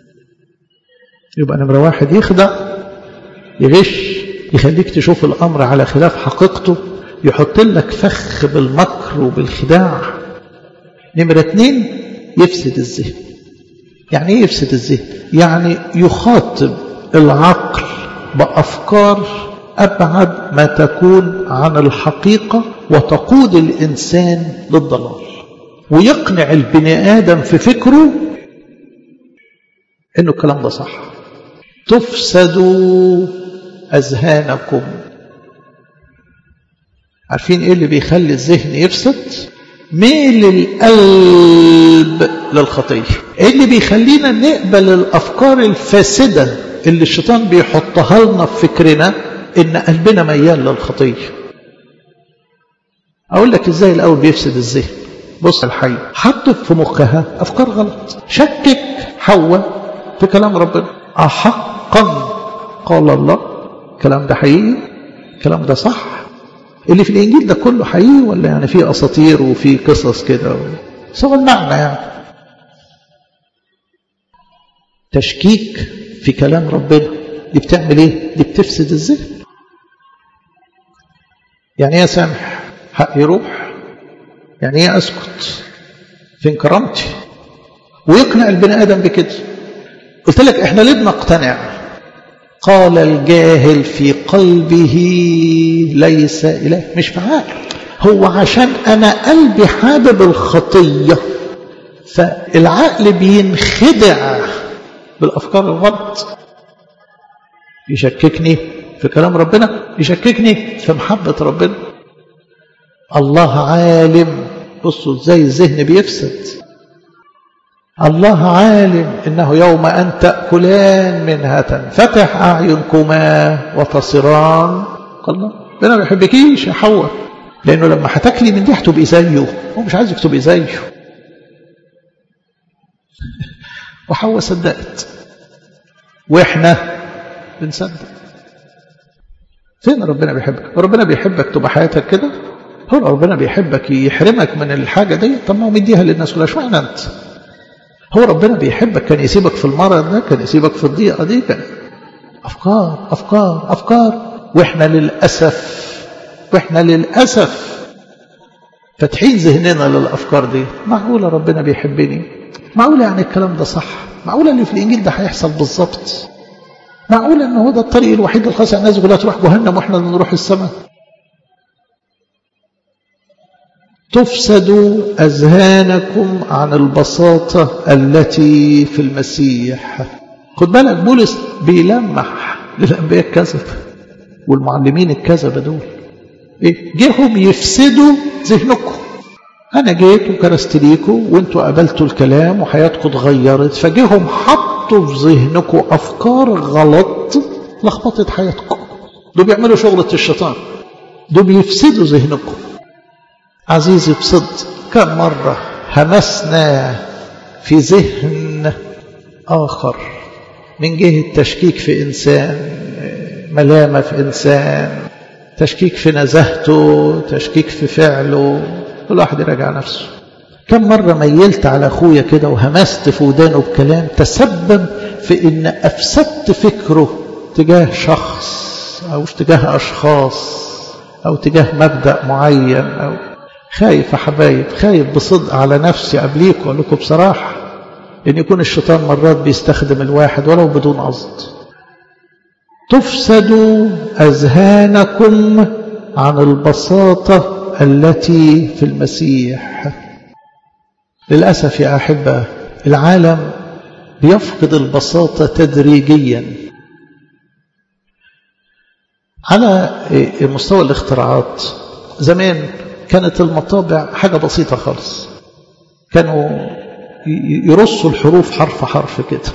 يبقى نمرة واحد يخدع يغش يخليك تشوف الأمر على خلاف حقيقته يحط لك فخ بالمكر وبالخداع نمرة اتنين يفسد الذهن يعني ايه يفسد الذهن يعني يخاطب العقل بأفكار أبعد ما تكون عن الحقيقة وتقود الإنسان للضلال ويقنع البني آدم في فكره إنه الكلام ده صح تفسد أذهانكم عارفين إيه اللي بيخلي الذهن يفسد ميل القلب للخطية إيه اللي بيخلينا نقبل الأفكار الفاسدة اللي الشيطان بيحطها لنا في فكرنا إن قلبنا ميال للخطية أقول لك إزاي الأول بيفسد الذهن بص الحي حط في مخها أفكار غلط شكك حواء في كلام ربنا أحقا قال الله الكلام ده حقيقي الكلام ده صح اللي في الإنجيل ده كله حقيقي ولا يعني فيه أساطير وفيه قصص كده سوى المعنى يعني تشكيك في كلام ربنا دي بتعمل ايه دي بتفسد الذهن يعني ايه سامح حق يروح يعني ايه اسكت فين كرامتي ويقنع البني ادم بكده قلت لك احنا ليه بنقتنع قال الجاهل في قلبه ليس إله مش فعال هو عشان أنا قلبي حابب الخطية فالعقل بينخدع بالأفكار الغلط يشككني في كلام ربنا يشككني في محبة ربنا الله عالم بصوا ازاي الذهن بيفسد الله عالم انه يوم ان تاكلان منها تنفتح اعينكما وتصران قال ربنا ما بيحبكيش يا حواء لانه لما هتاكلي من دي هتبقي زيه هو مش عايزك تبقي زيه وحواء صدقت واحنا بنصدق فين ربنا بيحبك ربنا بيحبك تبقى حياتك كده هو ربنا بيحبك يحرمك من الحاجة دي طب ما هو مديها للناس كلها اشمعنى انت هو ربنا بيحبك كان يسيبك في المرض ده كان يسيبك في الضيقة دي كان أفكار أفكار أفكار وإحنا للأسف وإحنا للأسف فاتحين ذهننا للأفكار دي معقولة ربنا بيحبني معقولة يعني الكلام ده صح معقولة اللي في الإنجيل ده هيحصل بالظبط معقولة أن هو ده الطريق الوحيد الخاص الناس كلها تروح جهنم وإحنا نروح السماء تفسد أذهانكم عن البساطة التي في المسيح خد بالك بولس بيلمح للأنبياء الكذب والمعلمين الكذبة دول إيه؟ جيهم يفسدوا ذهنكم أنا جيت وكرست ليكم وانتوا قبلتوا الكلام وحياتكم اتغيرت فجيهم حطوا في ذهنكم أفكار غلط لخبطت حياتكم دول بيعملوا شغلة الشيطان دول بيفسدوا ذهنكم عزيزي بصدق كم مرة همسنا في ذهن آخر من جهة تشكيك في إنسان ملامة في إنسان تشكيك في نزهته تشكيك في فعله كل واحد يراجع نفسه كم مرة ميلت على أخويا كده وهمست في ودانه بكلام تسبب في إن أفسدت فكره تجاه شخص أو تجاه أشخاص أو تجاه مبدأ معين أو خايف يا حبايب خايف بصدق على نفسي قبليك واقول لكم بصراحه ان يكون الشيطان مرات بيستخدم الواحد ولو بدون قصد تفسد اذهانكم عن البساطه التي في المسيح للاسف يا احبه العالم بيفقد البساطه تدريجيا على مستوى الاختراعات زمان كانت المطابع حاجة بسيطة خالص كانوا يرصوا الحروف حرف حرف كده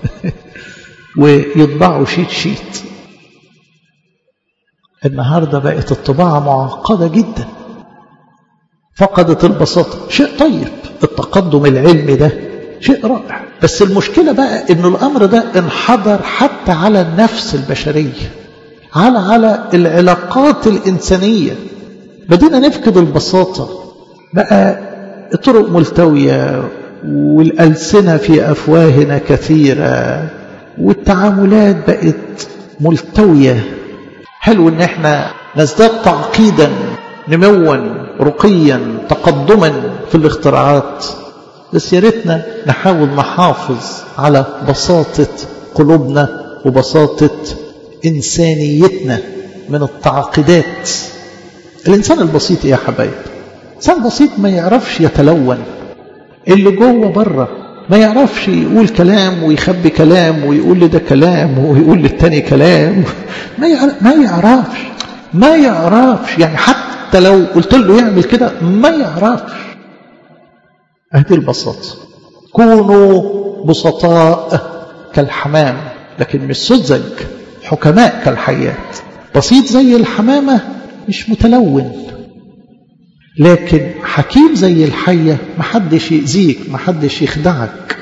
ويطبعوا شيت شيت النهاردة بقت الطباعة معقدة جدا فقدت البساطة شيء طيب التقدم العلمي ده شيء رائع بس المشكلة بقى ان الامر ده انحدر حتى على النفس البشرية على على العلاقات الإنسانية بدينا نفقد البساطة بقى الطرق ملتوية والألسنة في أفواهنا كثيرة والتعاملات بقت ملتوية حلو ان احنا نزداد تعقيدا نموا رقيا تقدما في الاختراعات بس يا ريتنا نحاول نحافظ على بساطة قلوبنا وبساطة إنسانيتنا من التعقيدات الإنسان البسيط يا حبايب إنسان بسيط ما يعرفش يتلون اللي جوه بره ما يعرفش يقول كلام ويخبي كلام ويقول لي ده كلام ويقول للتاني كلام ما يعرف ما يعرفش ما يعرفش يعني حتى لو قلت له يعمل كده ما يعرفش هذه البساطة كونوا بسطاء كالحمام لكن مش سذج حكماء كالحيات بسيط زي الحمامة مش متلون لكن حكيم زي الحية محدش يأذيك محدش يخدعك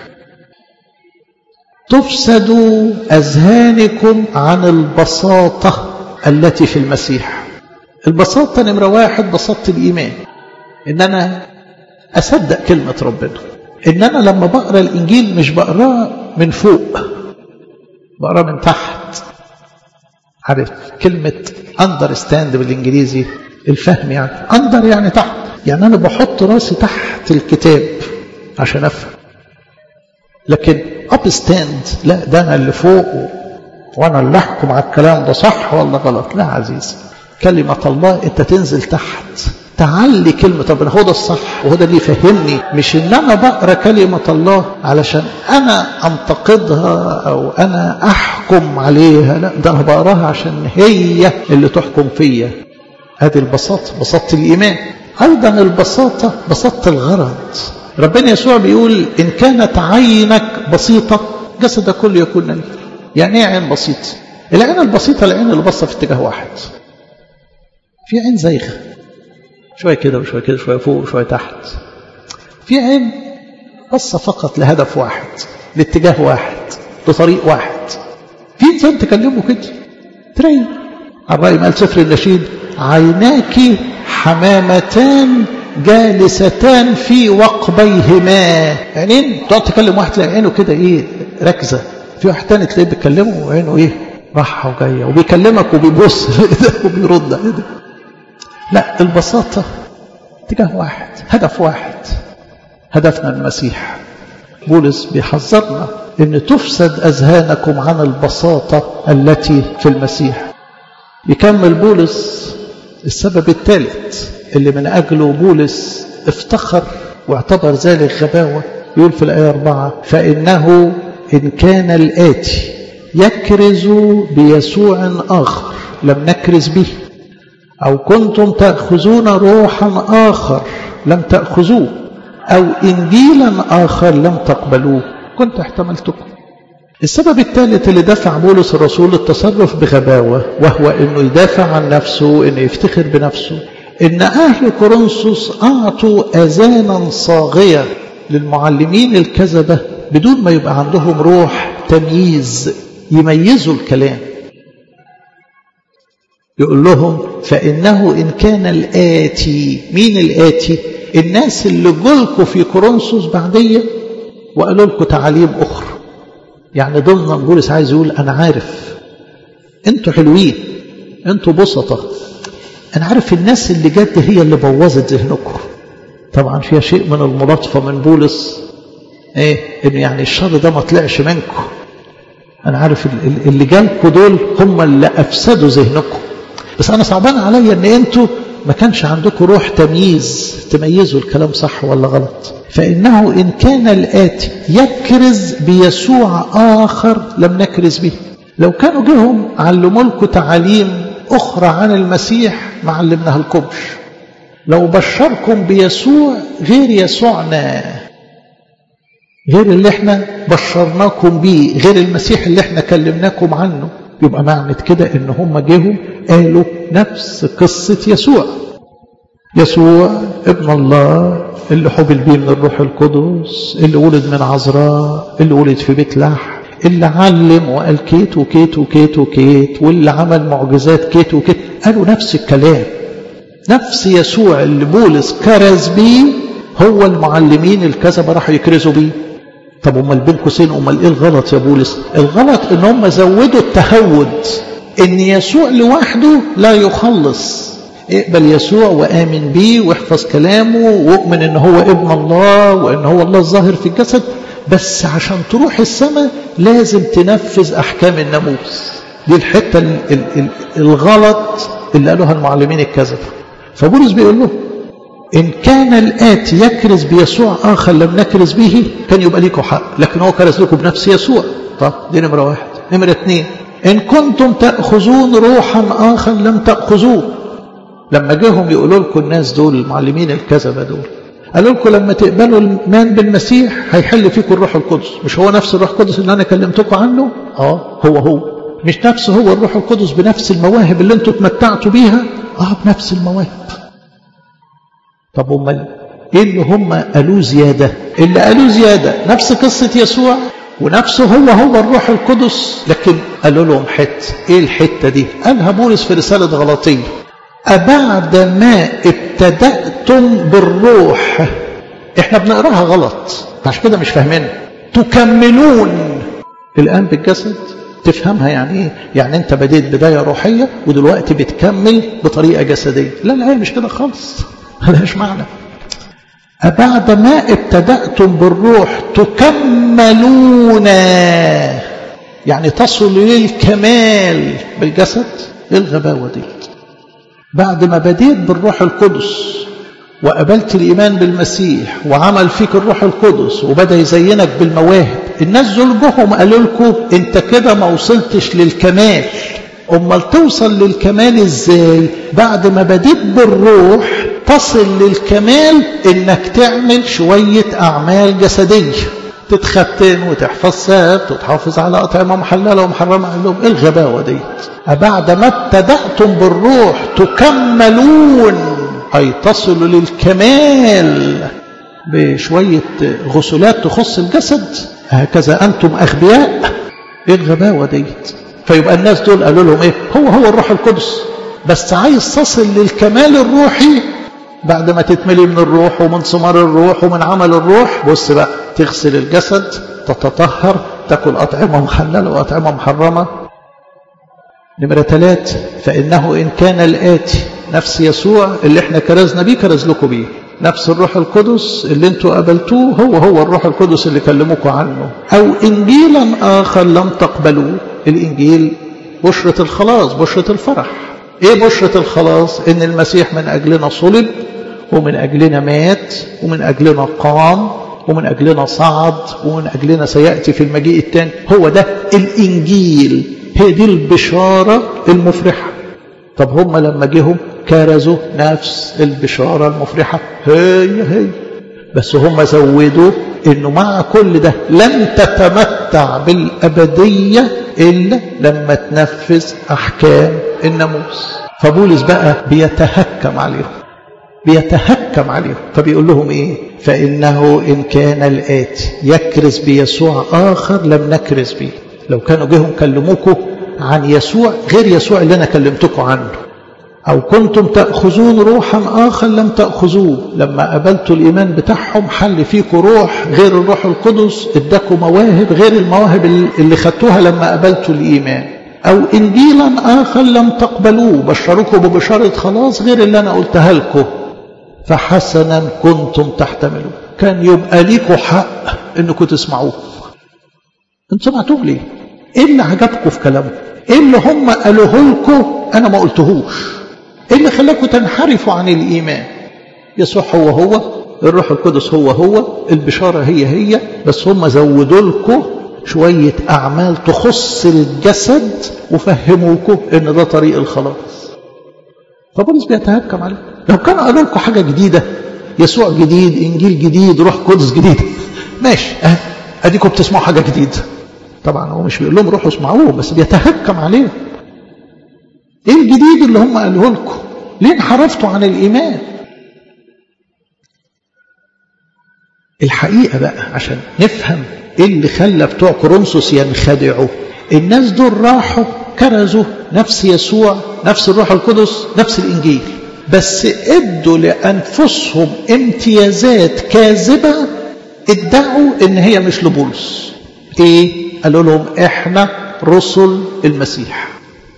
تفسد أذهانكم عن البساطة التي في المسيح البساطة نمرة واحد بساطة الإيمان إن أنا أصدق كلمة ربنا إن أنا لما بقرأ الإنجيل مش بقراه من فوق بقراه من تحت عارف كلمة understand بالإنجليزي الفهم يعني أندر يعني تحت يعني أنا بحط راسي تحت الكتاب عشان أفهم لكن أب ستاند لا ده أنا اللي فوق وانا اللي احكم على الكلام ده صح ولا غلط لا عزيزي كلمة الله انت تنزل تحت تعلي كلمة ربنا هو ده الصح وهو ده اللي يفهمني مش ان انا بقرا كلمة الله علشان انا انتقدها او انا احكم عليها لا ده انا بقراها عشان هي اللي تحكم فيا هذه البساطة بساطة الايمان ايضا البساطة بساطة الغرض ربنا يسوع بيقول ان كانت عينك بسيطة جسدك كله يكون نمير يعني ايه عين بسيطة العين البسيطة العين اللي بصة في اتجاه واحد في عين زيغة شوية كده وشوية كده شوية فوق وشوية تحت في عين بصة فقط لهدف واحد لاتجاه واحد لطريق واحد في انسان تكلمه كده ترين الرأي قال سفر النشيد عيناك حمامتان جالستان في وقبيهما عينين تقعد تكلم واحد تلاقي عينه كده ايه ركزه في واحد تاني تلاقيه بيكلمه وعينه ايه راحه وجايه وبيكلمك وبيبص وبيرد ايه ده لا البساطه اتجاه واحد هدف واحد هدفنا المسيح بولس بيحذرنا ان تفسد اذهانكم عن البساطه التي في المسيح يكمل بولس السبب الثالث اللي من أجله بولس افتخر واعتبر ذلك غباوة يقول في الآية أربعة فإنه إن كان الآتي يكرز بيسوع آخر لم نكرز به أو كنتم تأخذون روحا آخر لم تأخذوه أو إنجيلا آخر لم تقبلوه كنت احتملتكم السبب الثالث اللي دفع بولس الرسول التصرف بغباوة وهو أنه يدافع عن نفسه أنه يفتخر بنفسه إن أهل كورنثوس أعطوا أذانا صاغية للمعلمين الكذبة بدون ما يبقى عندهم روح تمييز يميزوا الكلام يقول لهم فإنه إن كان الآتي مين الآتي الناس اللي جولكوا في كورنثوس بعدية وقالوا لكم تعاليم أخرى يعني ضمن بولس عايز يقول أنا عارف أنتوا حلوين أنتوا بسطة أنا عارف الناس اللي جد هي اللي بوظت ذهنكم طبعا فيها شيء من الملاطفة من بولس إيه إن يعني الشر ده ما طلعش منكم أنا عارف اللي جالكوا دول هم اللي أفسدوا ذهنكم بس أنا صعبان عليا إن أنتوا ما كانش عندكم روح تمييز تميزوا الكلام صح ولا غلط فإنه إن كان الآتي يكرز بيسوع آخر لم نكرز به لو كانوا جهم علموا لكم تعاليم أخرى عن المسيح ما علمناها لكمش لو بشركم بيسوع غير يسوعنا غير اللي احنا بشرناكم بيه غير المسيح اللي احنا كلمناكم عنه يبقى معنى كده ان هم جيهم قالوا نفس قصة يسوع يسوع ابن الله اللي حبل بيه من الروح القدس اللي ولد من عذراء اللي ولد في بيت لحم اللي علم وقال كيت وكيت وكيت وكيت واللي عمل معجزات كيت وكيت قالوا نفس الكلام نفس يسوع اللي بولس كرز بيه هو المعلمين الكذبة راحوا يكرزوا بيه طب امال بين قوسين امال ايه الغلط يا بولس الغلط ان هم زودوا التهود ان يسوع لوحده لا يخلص اقبل يسوع وآمن بيه واحفظ كلامه واؤمن ان هو ابن الله وان هو الله الظاهر في الجسد بس عشان تروح السماء لازم تنفذ احكام الناموس دي الحته ال ال ال الغلط اللي قالوها المعلمين الكذب فبولس بيقول له ان كان الاتي يكرز بيسوع اخر لم نكرز به كان يبقى ليكم حق لكن هو كرز لكم بنفس يسوع طب دي نمره واحد نمره اثنين ان كنتم تاخذون روحا اخر لم تاخذوه لما جاهم يقولوا لكم الناس دول المعلمين الكذبه دول قالوا لكم لما تقبلوا الايمان بالمسيح هيحل فيكم الروح القدس مش هو نفس الروح القدس اللي انا كلمتكم عنه اه هو هو مش نفس هو الروح القدس بنفس المواهب اللي انتوا اتمتعتوا بيها اه بنفس المواهب طب امال ايه اللي هم قالوه زياده اللي قالوه زياده نفس قصه يسوع ونفسه هو هو الروح القدس لكن قالوا لهم حته ايه الحته دي قالها بولس في رساله غلطيه أبعد ما ابتدأتم بالروح احنا بنقراها غلط عشان كده مش فاهمين تكملون الآن بالجسد تفهمها يعني ايه يعني انت بديت بداية روحية ودلوقتي بتكمل بطريقة جسدية لا لا مش كده خالص ملهاش معنى أبعد ما ابتدأتم بالروح تكملون يعني تصل للكمال بالجسد ايه الغباوة دي بعد ما بديت بالروح القدس وقبلت الإيمان بالمسيح وعمل فيك الروح القدس وبدأ يزينك بالمواهب الناس دول جهم قالوا لكم انت كده ما وصلتش للكمال امال توصل للكمال ازاي بعد ما بديت بالروح تصل للكمال انك تعمل شوية اعمال جسدية تتختن وتحفظ سبت وتحافظ على أطعمة محللة ومحرمة قال لهم إيه الغباوة دي بعد ما ابتدأتم بالروح تكملون أي تصلوا للكمال بشوية غسلات تخص الجسد هكذا أنتم أغبياء إيه الغباوة دي فيبقى الناس دول قالوا لهم إيه هو هو الروح القدس بس عايز تصل للكمال الروحي بعد ما تتملي من الروح ومن ثمار الروح ومن عمل الروح بص بقى تغسل الجسد تتطهر تاكل أطعمة محللة وأطعمة محرمة نمرة ثلاث فإنه إن كان الآتي نفس يسوع اللي احنا كرزنا بيه كرز لكم بيه نفس الروح القدس اللي انتوا قبلتوه هو هو الروح القدس اللي كلموكم عنه أو إنجيلا آخر لم تقبلوه الإنجيل بشرة الخلاص بشرة الفرح ايه بشرة الخلاص ان المسيح من اجلنا صلب ومن اجلنا مات ومن اجلنا قام ومن اجلنا صعد ومن اجلنا سيأتي في المجيء الثاني هو ده الانجيل هي دي البشارة المفرحة طب هم لما جيهم كرزوا نفس البشارة المفرحة هي هي بس هم زودوا انه مع كل ده لن تتمتع بالابديه الا لما تنفذ احكام الناموس فبولس بقى بيتهكم عليهم بيتهكم عليهم فبيقول لهم ايه فانه ان كان الاتي يكرز بيسوع اخر لم نكرز به لو كانوا جيهم كلموكم عن يسوع غير يسوع اللي انا كلمتكم عنه أو كنتم تأخذون روحا آخر لم تأخذوه لما قبلتوا الإيمان بتاعهم حل فيكم روح غير الروح القدس اداكم مواهب غير المواهب اللي خدتوها لما قبلتوا الإيمان أو إنجيلا آخر لم تقبلوه بشروكم ببشارة خلاص غير اللي أنا قلتها لكم فحسنا كنتم تحتملون كان يبقى ليكم حق انكم تسمعوه انتم سمعتوه ليه ايه اللي عجبكم في كلامه ايه اللي هم قالوه لكم انا ما قلتهوش ايه اللي خلاكم تنحرفوا عن الايمان يسوع هو هو الروح القدس هو هو البشاره هي هي بس هم زودوا لكم شويه اعمال تخص الجسد وفهموكم ان ده طريق الخلاص فبولس بيتهكم عليه لو كانوا قالوا لكم حاجه جديده يسوع جديد انجيل جديد روح قدس جديد ماشي اه اديكم بتسمعوا حاجه جديده طبعا هو مش بيقول لهم روحوا اسمعوه بس بيتهكم عليهم ايه الجديد اللي هم قالوه لكم ليه انحرفتوا عن الايمان الحقيقه بقى عشان نفهم ايه اللي خلى بتوع كورنثوس ينخدعوا الناس دول راحوا كرزوا نفس يسوع نفس الروح القدس نفس الانجيل بس ادوا لانفسهم امتيازات كاذبه ادعوا ان هي مش لبولس ايه قالوا لهم احنا رسل المسيح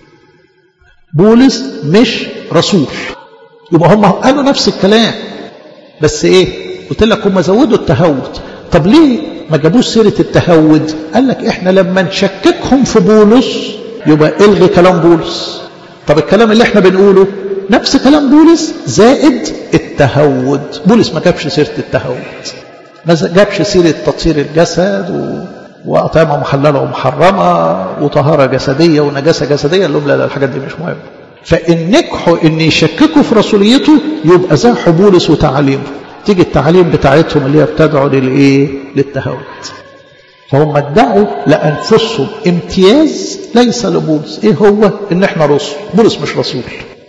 بولس مش رسول يبقى هم قالوا نفس الكلام بس ايه قلت لك هم زودوا التهود طب ليه ما جابوش سيرة التهود قال لك احنا لما نشككهم في بولس يبقى الغي كلام بولس طب الكلام اللي احنا بنقوله نفس كلام بولس زائد التهود بولس ما جابش سيرة التهود ما جابش سيرة تطهير الجسد و... وأطعمة محللة ومحرمة وطهارة جسدية ونجاسة جسدية قال لهم لا لا الحاجات دي مش مهمة فإن نجحوا إن يشككوا في رسوليته يبقى زاحوا بولس وتعاليمه تيجي التعاليم بتاعتهم اللي هي بتدعو للإيه؟ للتهاوت فهم ادعوا لأنفسهم امتياز ليس لبولس إيه هو؟ إن إحنا رسل بولس مش رسول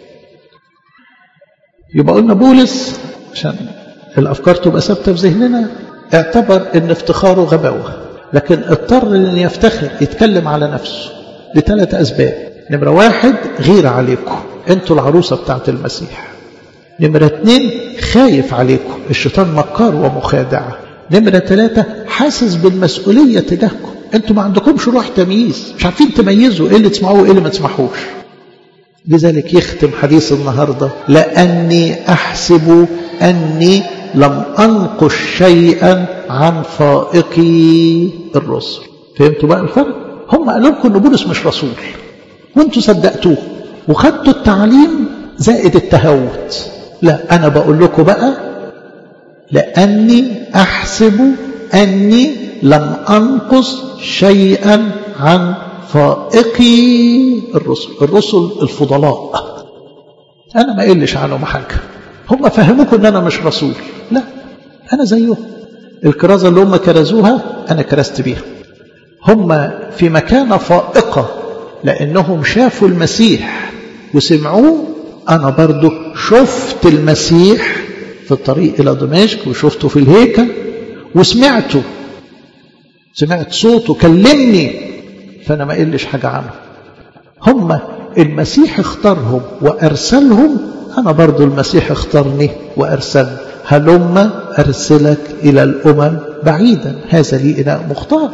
يبقى قلنا بولس عشان الأفكار تبقى ثابتة في ذهننا اعتبر إن افتخاره غباوة لكن اضطر ان يفتخر يتكلم على نفسه لثلاث اسباب نمرة واحد غير عليكم انتوا العروسة بتاعت المسيح نمرة اتنين خايف عليكم الشيطان مكار ومخادع نمرة ثلاثة حاسس بالمسؤولية تجاهكم انتوا ما عندكمش روح تمييز مش عارفين تميزوا ايه اللي تسمعوه وايه اللي ما تسمعوش لذلك يختم حديث النهاردة لأني أحسب أني لم أنقش شيئا عن فائقي الرسل فهمتوا بقى الفرق هم قالوا لكم ان بولس مش رسول وانتوا صدقتوه وخدتوا التعليم زائد التهوت لا انا بقول لكم بقى لاني احسب اني لم انقص شيئا عن فائقي الرسل الرسل الفضلاء انا ما قلش عنهم حاجه هم فهموكم ان انا مش رسول لا انا زيهم الكرازه اللي هم كرزوها انا كرزت بيها هم في مكانه فائقه لانهم شافوا المسيح وسمعوه انا برضو شفت المسيح في الطريق الى دمشق وشفته في الهيكل وسمعته سمعت صوته كلمني فانا ما قلش حاجه عنه هم المسيح اختارهم وارسلهم انا برضو المسيح اختارني وارسلني هلم ارسلك الى الامم بعيدا هذا لي اناء مختار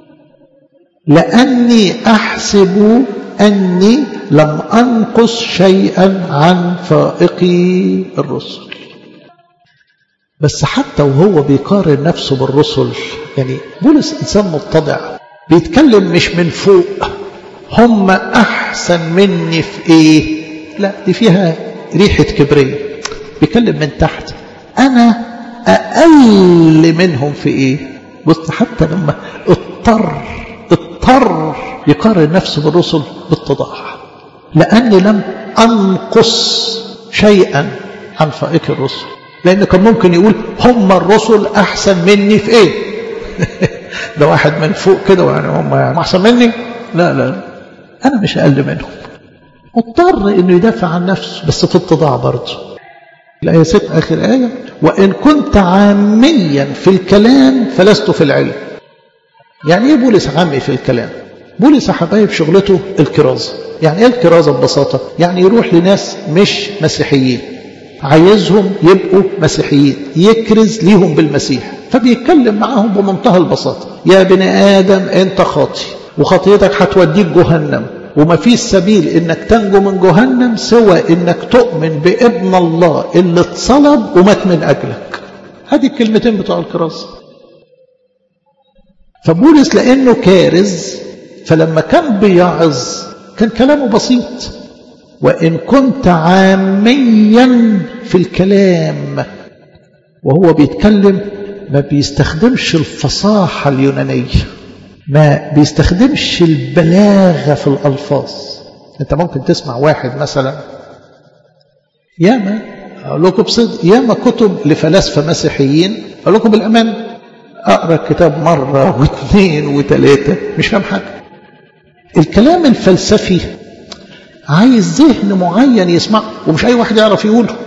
لاني احسب اني لم انقص شيئا عن فائقي الرسل بس حتى وهو بيقارن نفسه بالرسل يعني بولس انسان متضع بيتكلم مش من فوق هم احسن مني في ايه لا دي فيها ريحه كبريه بيتكلم من تحت انا اقل منهم في ايه بص حتى لما اضطر اضطر يقارن نفسه بالرسل بالتضاع لاني لم انقص شيئا عن فائق الرسل لان كان ممكن يقول هم الرسل احسن مني في ايه ده واحد من فوق كده يعني هم يعني احسن مني لا لا انا مش اقل منهم مضطر انه يدافع عن نفسه بس في اتضاع برضه الآية 6 آخر آية وإن كنت عاميا في الكلام فلست في العلم يعني إيه بولس عامي في الكلام بولس حبايب شغلته الكرازة يعني إيه الكرازة ببساطة يعني يروح لناس مش مسيحيين عايزهم يبقوا مسيحيين يكرز ليهم بالمسيح فبيتكلم معاهم بمنتهى البساطة يا بني آدم أنت خاطي وخطيتك هتوديك جهنم وما فيش سبيل انك تنجو من جهنم سوى انك تؤمن بابن الله اللي اتصلب ومات من اجلك هذه الكلمتين بتوع الكرازة فبولس لانه كارز فلما كان بيعظ كان كلامه بسيط وان كنت عاميا في الكلام وهو بيتكلم ما بيستخدمش الفصاحة اليونانية ما بيستخدمش البلاغة في الألفاظ أنت ممكن تسمع واحد مثلا ياما أقول لكم بصدق ياما كتب لفلاسفة مسيحيين أقول لكم بالأمان أقرأ الكتاب مرة واثنين وثلاثة مش فاهم حاجة الكلام الفلسفي عايز ذهن معين يسمع ومش أي واحد يعرف يقوله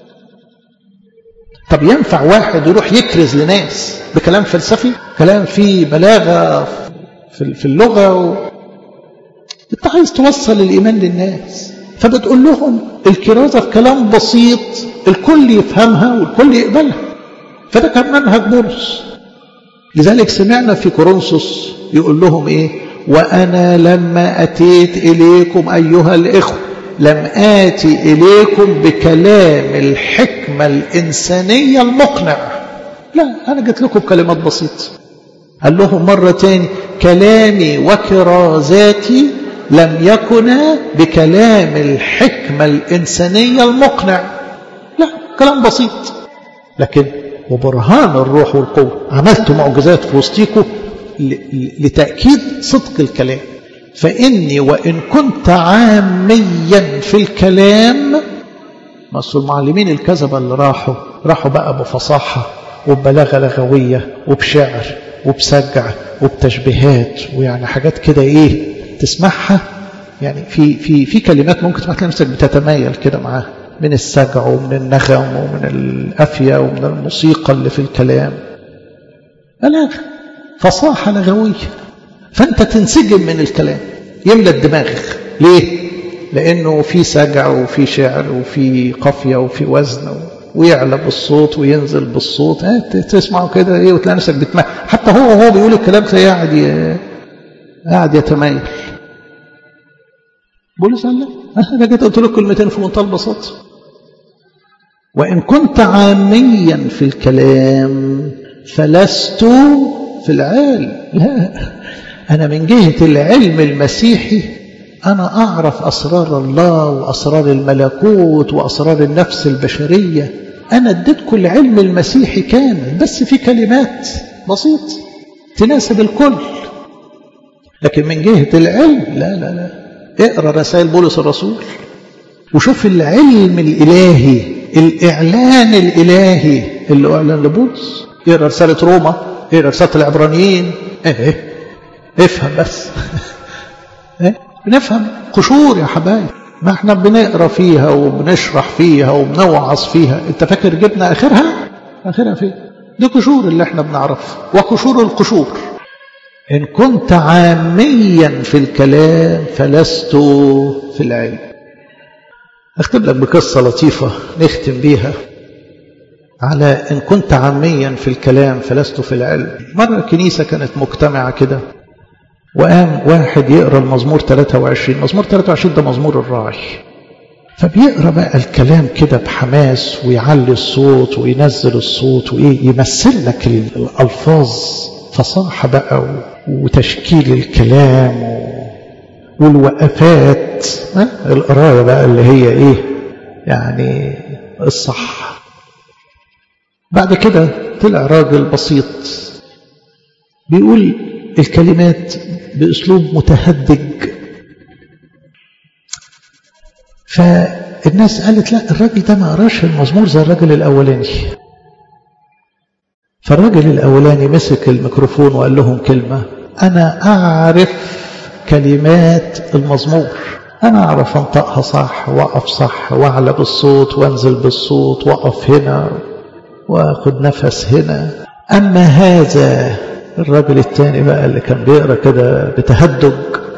طب ينفع واحد يروح يكرز لناس بكلام فلسفي كلام فيه بلاغة في اللغة و... انت عايز توصل الإيمان للناس فبتقول لهم الكرازة في كلام بسيط الكل يفهمها والكل يقبلها فده كان منهج بولس لذلك سمعنا في كورنثوس يقول لهم ايه وأنا لما أتيت إليكم أيها الإخوة لم آتي إليكم بكلام الحكمة الإنسانية المقنع لا أنا جيت لكم بكلمات بسيطة قال لهم مرة تاني كلامي وكرازاتي لم يكنا بكلام الحكمة الإنسانية المقنع لا كلام بسيط لكن وبرهان الروح والقوة عملت معجزات في وسطيكم لتأكيد صدق الكلام فإني وإن كنت عاميا في الكلام بس المعلمين الكذبة اللي راحوا راحوا بقى بفصاحة وببلاغة لغوية وبشعر وبسجع وبتشبيهات ويعني حاجات كده ايه تسمعها يعني في في في كلمات ممكن تبقى نفسك بتتمايل كده معاها من السجع ومن النغم ومن القافية ومن الموسيقى اللي في الكلام بلاغة فصاحة لغوية فأنت تنسجم من الكلام يملى الدماغ ليه؟ لأنه في سجع وفي شعر وفي قافية وفي وزن ويعلى بالصوت وينزل بالصوت اه تسمعه كده ايه وتلاقي نفسك بتميل حتى هو وهو بيقول الكلام تلاقيه قاعد قاعد يتميل بولس قال لا انا جيت قلت لك كلمتين في منتهى البساطه وان كنت عاميا في الكلام فلست في العالم لا أنا من جهة العلم المسيحي أنا أعرف أسرار الله وأسرار الملكوت وأسرار النفس البشرية أنا اديتكم العلم المسيحي كامل بس في كلمات بسيط تناسب الكل لكن من جهة العلم لا لا لا اقرأ رسائل بولس الرسول وشوف العلم الإلهي الإعلان الإلهي اللي أعلن لبولس اقرأ رسالة روما اقرأ رسالة العبرانيين ايه ايه افهم بس ايه بنفهم قشور يا حبايب ما احنا بنقرا فيها وبنشرح فيها وبنوعظ فيها انت فاكر جبنا اخرها اخرها فين دي قشور اللي احنا بنعرفها وقشور القشور ان كنت عاميا في الكلام فلست في العلم اختم لك بقصة لطيفة نختم بيها على إن كنت عاميا في الكلام فلست في العلم مرة الكنيسة كانت مجتمعة كده وقام واحد يقرأ المزمور 23 مزمور 23 ده مزمور الراعي فبيقرأ بقى الكلام كده بحماس ويعلي الصوت وينزل الصوت وإيه يمثل لك الألفاظ فصاحة بقى وتشكيل الكلام والوقفات القرايه بقى اللي هي ايه يعني الصح بعد كده طلع راجل بسيط بيقول الكلمات باسلوب متهدج فالناس قالت لا الراجل ده ما قراش المزمور زي الراجل الاولاني فالراجل الاولاني مسك الميكروفون وقال لهم كلمه انا اعرف كلمات المزمور أنا أعرف أنطقها صح وأقف صح وأعلى بالصوت وأنزل بالصوت وأقف هنا وأخد نفس هنا أما هذا الرجل الثاني بقى اللي كان بيقرأ كده بتهدج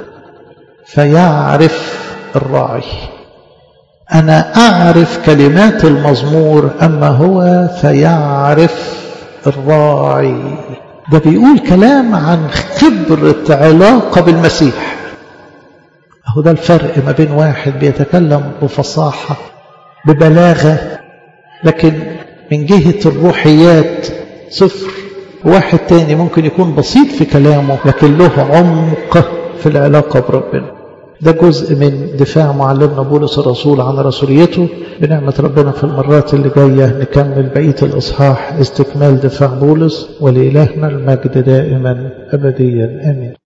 فيعرف الراعي أنا أعرف كلمات المزمور أما هو فيعرف الراعي ده بيقول كلام عن خبرة علاقة بالمسيح أهو ده الفرق ما بين واحد بيتكلم بفصاحة ببلاغة لكن من جهة الروحيات صفر واحد تاني ممكن يكون بسيط في كلامه لكن له عمق في العلاقة بربنا ده جزء من دفاع معلمنا بولس الرسول عن رسوليته بنعمة ربنا في المرات اللي جاية نكمل بقية الإصحاح استكمال دفاع بولس ولإلهنا المجد دائما أبديا آمين